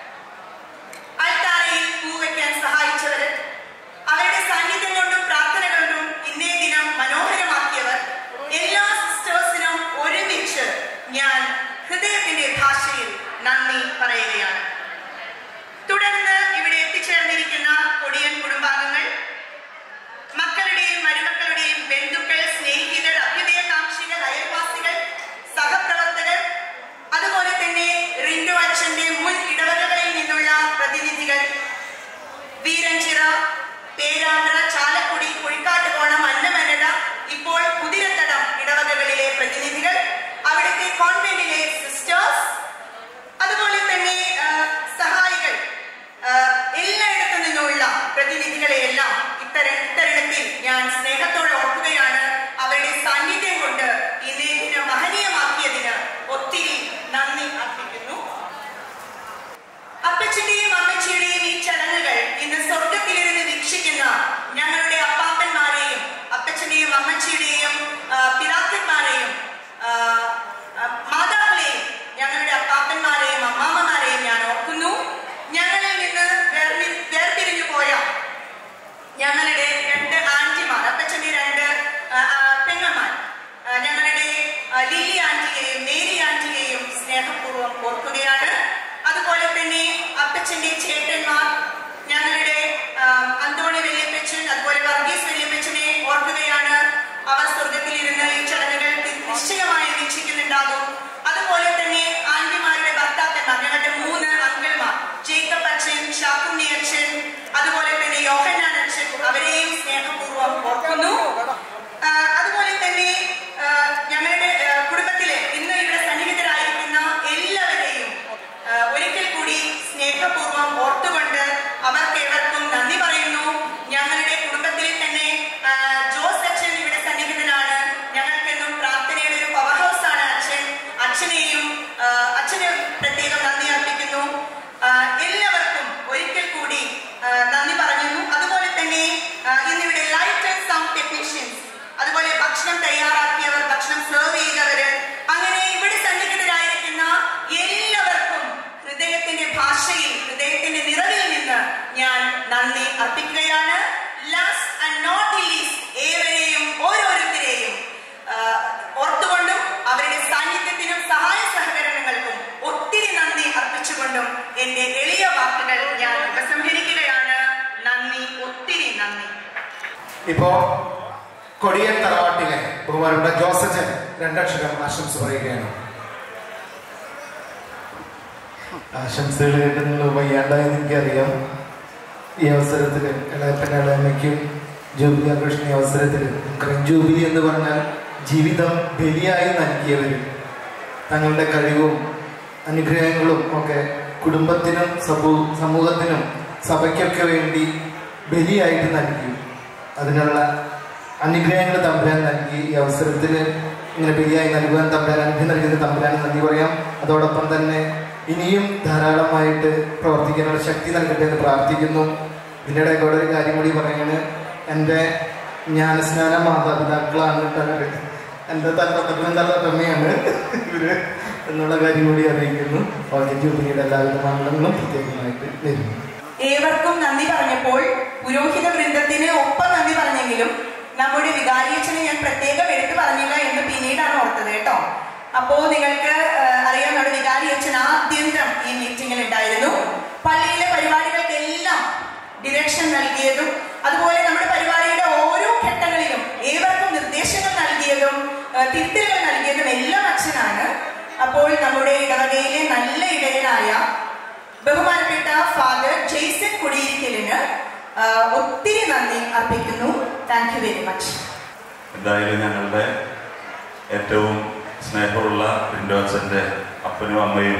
അൾത്താരയിൽ പൂവയ്ക്കാൻ സഹായിച്ചവർ അവരുടെ സാന്നിധ്യം കൊണ്ടും പ്രാർത്ഥന കൊണ്ടും ഇന്നേ ദിനം മനോഹരമാക്കിയവർ എല്ലാ സിസ്റ്റേഴ്സിനും ഒരുമിച്ച് ഞാൻ ഹൃദയത്തിന്റെ ഭാഷയിൽ നന്ദി പറയുകയാണ് തുടർന്ന് ഇവിടെ എത്തിച്ചേർന്നിരിക്കുന്ന കൊടിയൻ കുടുംബാംഗങ്ങൾ മക്കളുടെയും മരുമക്കളുടെയും ബന്ധുക്കൾ സ്നേഹിതർ അഭ്യുദയകാംക്ഷികൾ അയൽവാസികൾ സഹപ്രവർത്തകർ അതുപോലെ തന്നെ റിൻഡു അച്ഛന്റെ മുൻ ഇടവകകളിൽ നിന്നുള്ള പ്രതിനിധികൾ വീരഞ്ചിറ പേരാമ്പ്ര ചാലക്കുടി കുഴിക്കാട്ടുകോണം അന്നമനട ഇപ്പോൾ കുതിരത്തടം ഇടവകകളിലെ പ്രതിനിധികൾ അവിടുത്തെ കോൺവെന്റിലെ സിസ്റ്റേഴ്സ് അതുപോലെ തന്നെ ആ, സഹായികൾ ആ, എല്ലായിടത്തു നിന്നുമുള്ള പ്രതിനിധികളെയെല്ലാം ഇത്തര ഇത്തരണത്തിൽ ഞാൻ സ്നേഹത്തോടെ ഓർക്കുകയാണ് അവരുടെ സാന്നിധ്യം കൊണ്ട് ഇന്നേ ദിനം മഹനീയമാക്കിയതിന് ഒത്തിരി നന്ദി അർപ്പിക്കുന്നു അപ്പച്ചന്റെയും അമ്മച്ചിയുടെയും ഈ ചടങ്ങുകൾ ഇന്ന് സ്വർഗത്തിലിരുന്ന് വീക്ഷിക്കുന്ന ഞങ്ങളുടെ അപ്പാപ്പന്മാരെയും അപ്പച്ചന്റെയും അമ്മച്ചിയുടെയും ആ, പിതാക്കന്മാരെയും ആ, ആ, മാതാ ഇപ്പോ കൊടിയൻ തറവാട്ടിലെ ബഹുമാനപ്പെട്ട ജോസഫൻ രണ്ടക്ഷരം ആശംസ പറയുകയാണ് ആശംസകൾ കേട്ടുന്നത് വയ്യാണ്ടായെന്ന് എനിക്കറിയാം ഈ അവസരത്തിൽ ഇളയപ്പൻ ഇളയമ്മയ്ക്കും ജൂബിലി ആഘോഷിക്കുന്ന ഈ അവസരത്തിൽ നമുക്കറിയാം ജൂബിലി എന്ന് പറഞ്ഞാൽ ജീവിതം ബലിയായി നൽകിയവരും തങ്ങളുടെ കഴിവും അനുഗ്രഹങ്ങളും ഒക്കെ കുടുംബത്തിനും സമൂ സമൂഹത്തിനും സഭയ്ക്കൊക്കെ വേണ്ടി ബലിയായിട്ട് നൽകി അതിനുള്ള അനുഗ്രഹങ്ങൾ തമ്പുരാൻ നൽകി ഈ അവസരത്തിൽ ഇങ്ങനെ ബലിയായി നൽകുവാൻ തമ്പുരാൻ അനുഗ്രഹം നൽകുന്ന തമ്പുരാൻ നന്ദി പറയാം അതോടൊപ്പം തന്നെ ഇനിയും ധാരാളമായിട്ട് പ്രവർത്തിക്കാനുള്ള ശക്തി നൽകട്ടെ എന്ന് പ്രാർത്ഥിക്കുന്നു ഇതിനിടെ കൂടെ ഒരു കാര്യം കൂടി പറയാണ് എൻ്റെ ജ്ഞാനസ്നാന മാതാപിതാക്കളാണ് തലവര് എൻ്റെ തലത്തമ്മയും തലത്തമ്മയാണ് ഇവര് എന്നുള്ള കാര്യം കൂടി അറിയിക്കുന്നു ഓക്കെ ജൂബിലിയുടെ എല്ലാവിധ മംഗളങ്ങളും പ്രത്യേകമായിട്ട് വരുന്നു ഏവർക്കും നന്ദി പറഞ്ഞപ്പോൾ പുരോഹിത വൃന്ദത്തിന് ഒപ്പം നന്ദി പറഞ്ഞെങ്കിലും നമ്മുടെ വികാരിയച്ഛനെ ഞാൻ പ്രത്യേകം എടുത്തു പറഞ്ഞില്ല എന്ന് പിന്നീടാണ് ഓർത്തത് കേട്ടോ അപ്പോ നിങ്ങൾക്ക് ആ, അറിയാം നമ്മുടെ വികാരിയച്ഛൻ ആദ്യന്തം ഈ മീറ്റിംഗിൽ ഉണ്ടായിരുന്നു പള്ളിയിലെ പരിപാടികൾക്കെല്ലാം ഡിറക്ഷൻ നൽകിയതും അതുപോലെ നമ്മുടെ പരിപാടിയുടെ ഓരോ ഘട്ടങ്ങളിലും ഏവർക്കും നിർദ്ദേശങ്ങൾ നൽകിയതും ആ, തിരുത്തലുകൾ നൽകിയതും എല്ലാം അച്ഛനാണ് അപ്പോൾ നമ്മുടെ ഇടവകയിലെ നല്ല ഇടയനായ ബഹുമാനപ്പെട്ട ഫാദർ ജെയ്സൺ കുടിയിരിക്കലിന് ആ, ഒത്തിരി നന്ദി അർപ്പിക്കുന്നു താങ്ക് യു വെരി മച്ച് എന്തായാലും ഞങ്ങളുടെ ഏറ്റവും സ്നേഹമുള്ള റിൻഡോ അച്ഛൻ്റെ അപ്പനും അമ്മയും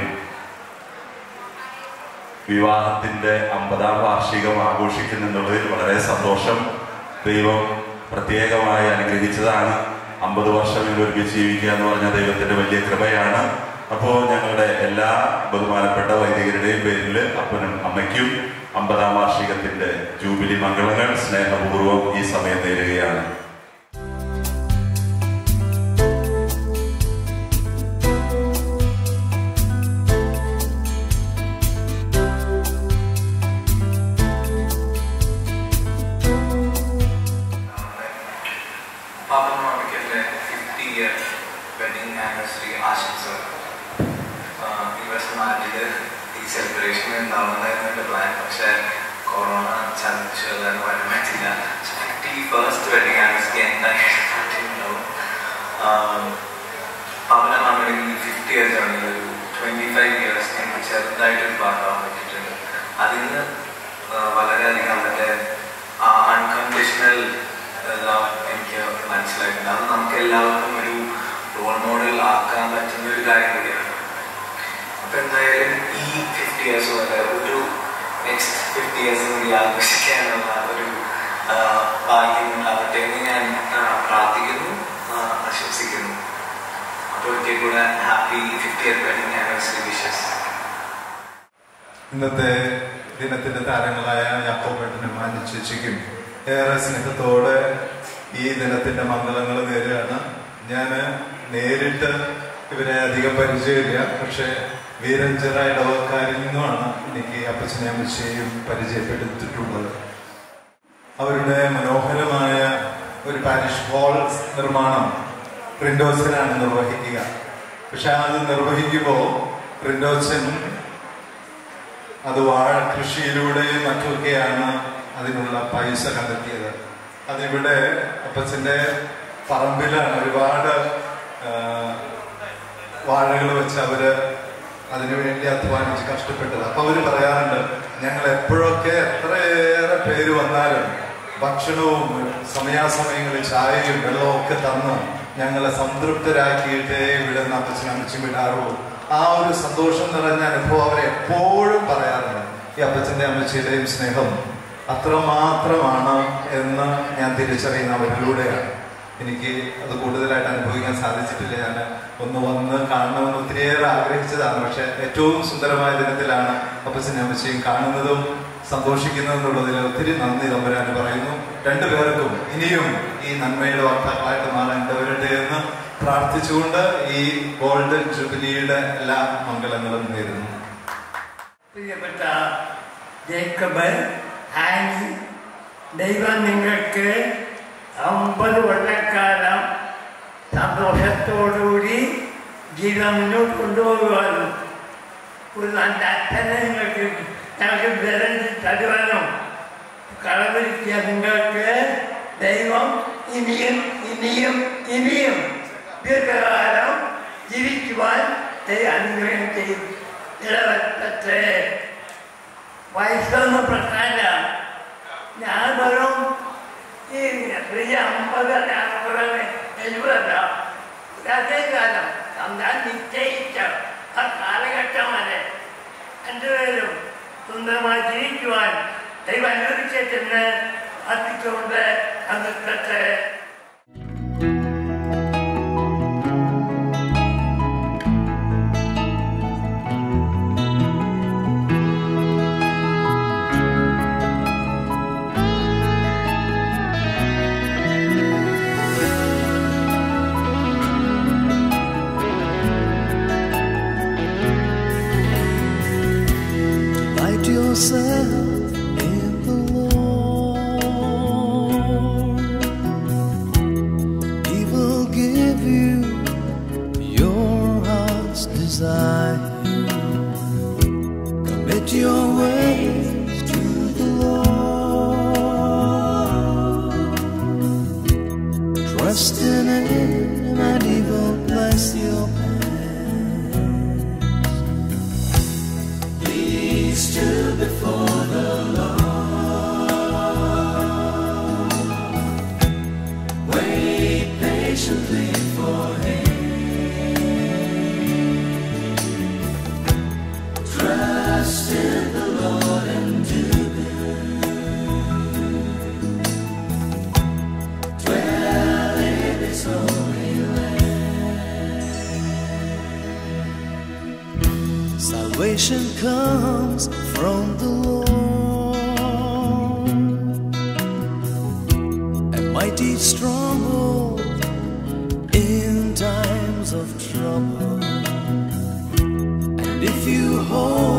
വിവാഹത്തിന്റെ അമ്പതാം വാർഷികം ആഘോഷിക്കുന്നുള്ളതിൽ വളരെ സന്തോഷം ദൈവം പ്രത്യേകമായി അനുഗ്രഹിച്ചതാണ് അമ്പത് വർഷം ഇവർ ഒരുമിച്ച് ജീവിക്കുക എന്ന് പറഞ്ഞ ദൈവത്തിന്റെ വലിയ കൃപയാണ് അപ്പോൾ ഞങ്ങളുടെ എല്ലാ ബഹുമാനപ്പെട്ട വൈദികരുടെയും പേരിൽ അപ്പനും അമ്മയ്ക്കും അമ്പതാം വാർഷികത്തിന്റെ ജൂബിലി മംഗളങ്ങൾ സ്നേഹപൂർവ്വം ഈ സമയം നേരുകയാണ് പാപ്പൻ മാമിക്കലിന്റെ ഫിഫ്റ്റി ഇയർ വെഡിങ് ആനിവേഴ്സറി ആശംസകൾ ആഹ് ഈ വർഷം നാട്ടില് ഈ സെലിബ്രേഷൻ ഉണ്ടാവുന്നതായിരുന്നു എൻ്റെ പ്ലാൻ പക്ഷേ കൊറോണ ചതിച്ചു അതാണ് വരാൻ പറ്റില്ല ഫിഫ്റ്റി ഫസ്റ്റ് വെഡിങ് ആനിവേഴ്സറി എന്തായാലും നാട്ടിലുണ്ടാവും പാപ്പന മാമിയുടെ ഈ ഫിഫ്റ്റി ഇയർ ജേർണിയിൽ ഒരു ട്വൻറ്റി ഫൈവ് ഇയേഴ്സ് എനിക്ക് ചെറുതായിട്ടൊരു ഭാഗമാകാൻ പറ്റിയിട്ടുണ്ട് അതിന് ആഹ് വളരെയധികം അവരുടെ ആ അൺകണ്ടീഷണൽ ലവ് എനിക്ക് മനസ്സിലായിട്ടുണ്ട് അത് നമുക്ക് എല്ലാവർക്കും ഒരു റോൾ മോഡൽ ആക്കാൻ പറ്റുന്ന ഒരു കാര്യം കൂടിയാണ് അപ്പൊ എന്തായാലും ഈ ഫിഫ്റ്റി ഇയേഴ്സ് പോലെ ഒരു നെക്സ്റ്റ് ഫിഫ്റ്റി ഇയേഴ്സ് കൂടി ആഘോഷിക്കാനുള്ള ഒരു ആ, ഭാഗ്യം ഉണ്ടാവട്ടെ എന്ന് ഞാൻ ആ, പ്രാർത്ഥിക്കുന്നു ആ, ആശംസിക്കുന്നു അപ്പോൾ ഒരിക്കൽ കൂടെ happy fifty year wedding anniversary wishes ഇന്നത്തെ ദിനത്തിന്റെ താരങ്ങളായ യാക്കോബേട്ടനും മാനി ചേച്ചിക്കും ഏറെ സ്നേഹത്തോടെ ഈ ദിനത്തിന്റെ മംഗളങ്ങൾ നേരുകയാണ് ഞാൻ നേരിട്ട് ഇവരെ അധികം പരിചയമില്ല പക്ഷെ വീരഞ്ചിറ ഇടവക്കാരിൽ നിന്നുമാണ് എനിക്ക് അപ്പച്ചനെ അമ്മച്ചയും പരിചയപ്പെടുത്തിയിട്ടുള്ളത് അവരുടെ മനോഹരമായ ഒരു പാരിഷ് ഹാൾ നിർമ്മാണം പ്രിൻഡോസിനാണ് നിർവഹിക്കുക പക്ഷെ അത് നിർവഹിക്കുമ്പോൾ പ്രിൻഡോസൻ അത് വാഴ കൃഷിയിലൂടെയും മറ്റുമൊക്കെയാണ് അതിനുള്ള പൈസ കണ്ടെത്തിയത് അതിവിടെ അപ്പച്ചന്റെ പറമ്പിലാണ് ഒരുപാട് വാഴകൾ വെച്ച് അവര് അതിനുവേണ്ടി അധ്വാനിച്ച് കഷ്ടപ്പെട്ടത് അപ്പൊ അവര് പറയാറുണ്ട് ഞങ്ങൾ എപ്പോഴൊക്കെ എത്രയേറെ പേര് വന്നാലും ഭക്ഷണവും സമയാസമയങ്ങളിൽ ചായയും വെള്ളവും ഒക്കെ തന്ന് ഞങ്ങളെ സംതൃപ്തരാക്കിയിട്ടേ ഇവിടെ നിന്ന് അപ്പച്ചനും അമ്മച്ചും വിടാറുള്ളൂ ആ ഒരു സന്തോഷം നിറഞ്ഞ അനുഭവം അവരെ എപ്പോഴും പറയാറുണ്ട് ഈ അപ്പച്ചന്റെ അമ്മച്ചിയുടെയും സ്നേഹം അത്രമാത്രമാണ് എന്ന് ഞാൻ തിരിച്ചറിയുന്ന അവരിലൂടെയാണ് എനിക്ക് അത് കൂടുതലായിട്ട് അനുഭവിക്കാൻ സാധിച്ചിട്ടില്ല ഞാൻ ഒന്ന് വന്ന് കാണണമെന്ന് ഒത്തിരിയേറെ ആഗ്രഹിച്ചതാണ് പക്ഷെ ഏറ്റവും സുന്ദരമായ ദിനത്തിലാണ് അപ്പച്ചനെ അമ്മച്ചയും കാണുന്നതും സന്തോഷിക്കുന്നതും എന്നുള്ളതിൽ ഒത്തിരി നന്ദി തമ്പുരാൻ പറയുന്നു രണ്ടുപേർക്കും ഇനിയും ഈ നന്മയുടെ വാർത്താക്കളായിട്ട് മാറാൻ ഇടവരട്ടെ എന്ന് പ്രാർത്ഥിച്ചുകൊണ്ട് ഈ ഗോൾഡൻ ജൂബിലിയുടെ എല്ലാ മംഗളങ്ങളും നേരുന്നു പ്രിയപ്പെട്ട ജേക്കബ് ആനി ദൈവം നിങ്ങൾക്ക് അമ്പത് കൊല്ലക്കാലം സന്തോഷത്തോടുകൂടി ജീവിതം മുന്നോട്ട് കൊണ്ടുപോകുവാനും ഒരു നല്ല അച്ഛനെ നിങ്ങൾക്ക് ഞങ്ങൾക്ക് വിരൽ തരുവാനും കളവിരിക്കുക നിങ്ങൾക്ക് ദൈവം ദൈവം ഇനിയും ഇനിയും ഇനിയും ദീർഘകാലം ജീവിക്കുവാൻ ദൈവം അനുഗ്രഹം ചെയ്യും നിലവറ്റത്തെ വയസ്സൊന്നും പ്രശ്നമില്ല ഞാൻ വെറും ഈ വലിയ അമ്പത് അറുപത് എഴുപതല്ല അതേ കാലം ഞാൻ നിശ്ചയിച്ച ആ കാലഘട്ടം വരെ രണ്ടുപേരും സുന്ദരമായി ജീവിക്കുവാൻ ദൈവം അനുവദിച്ചെന്ന് പ്രാർത്ഥിച്ചുകൊണ്ട് അന്നത്തെ Delight yourself in the Lord. He will give you your heart's desire. Commit your ways to the Lord. Trust in Him and He will bless your path. Please still before the Lord. Wait patiently for Him. Trust in the Lord and do good. Dwell in His holy land. Salvation comes from the Lord, a mighty stronghold in times of trouble. And if you hold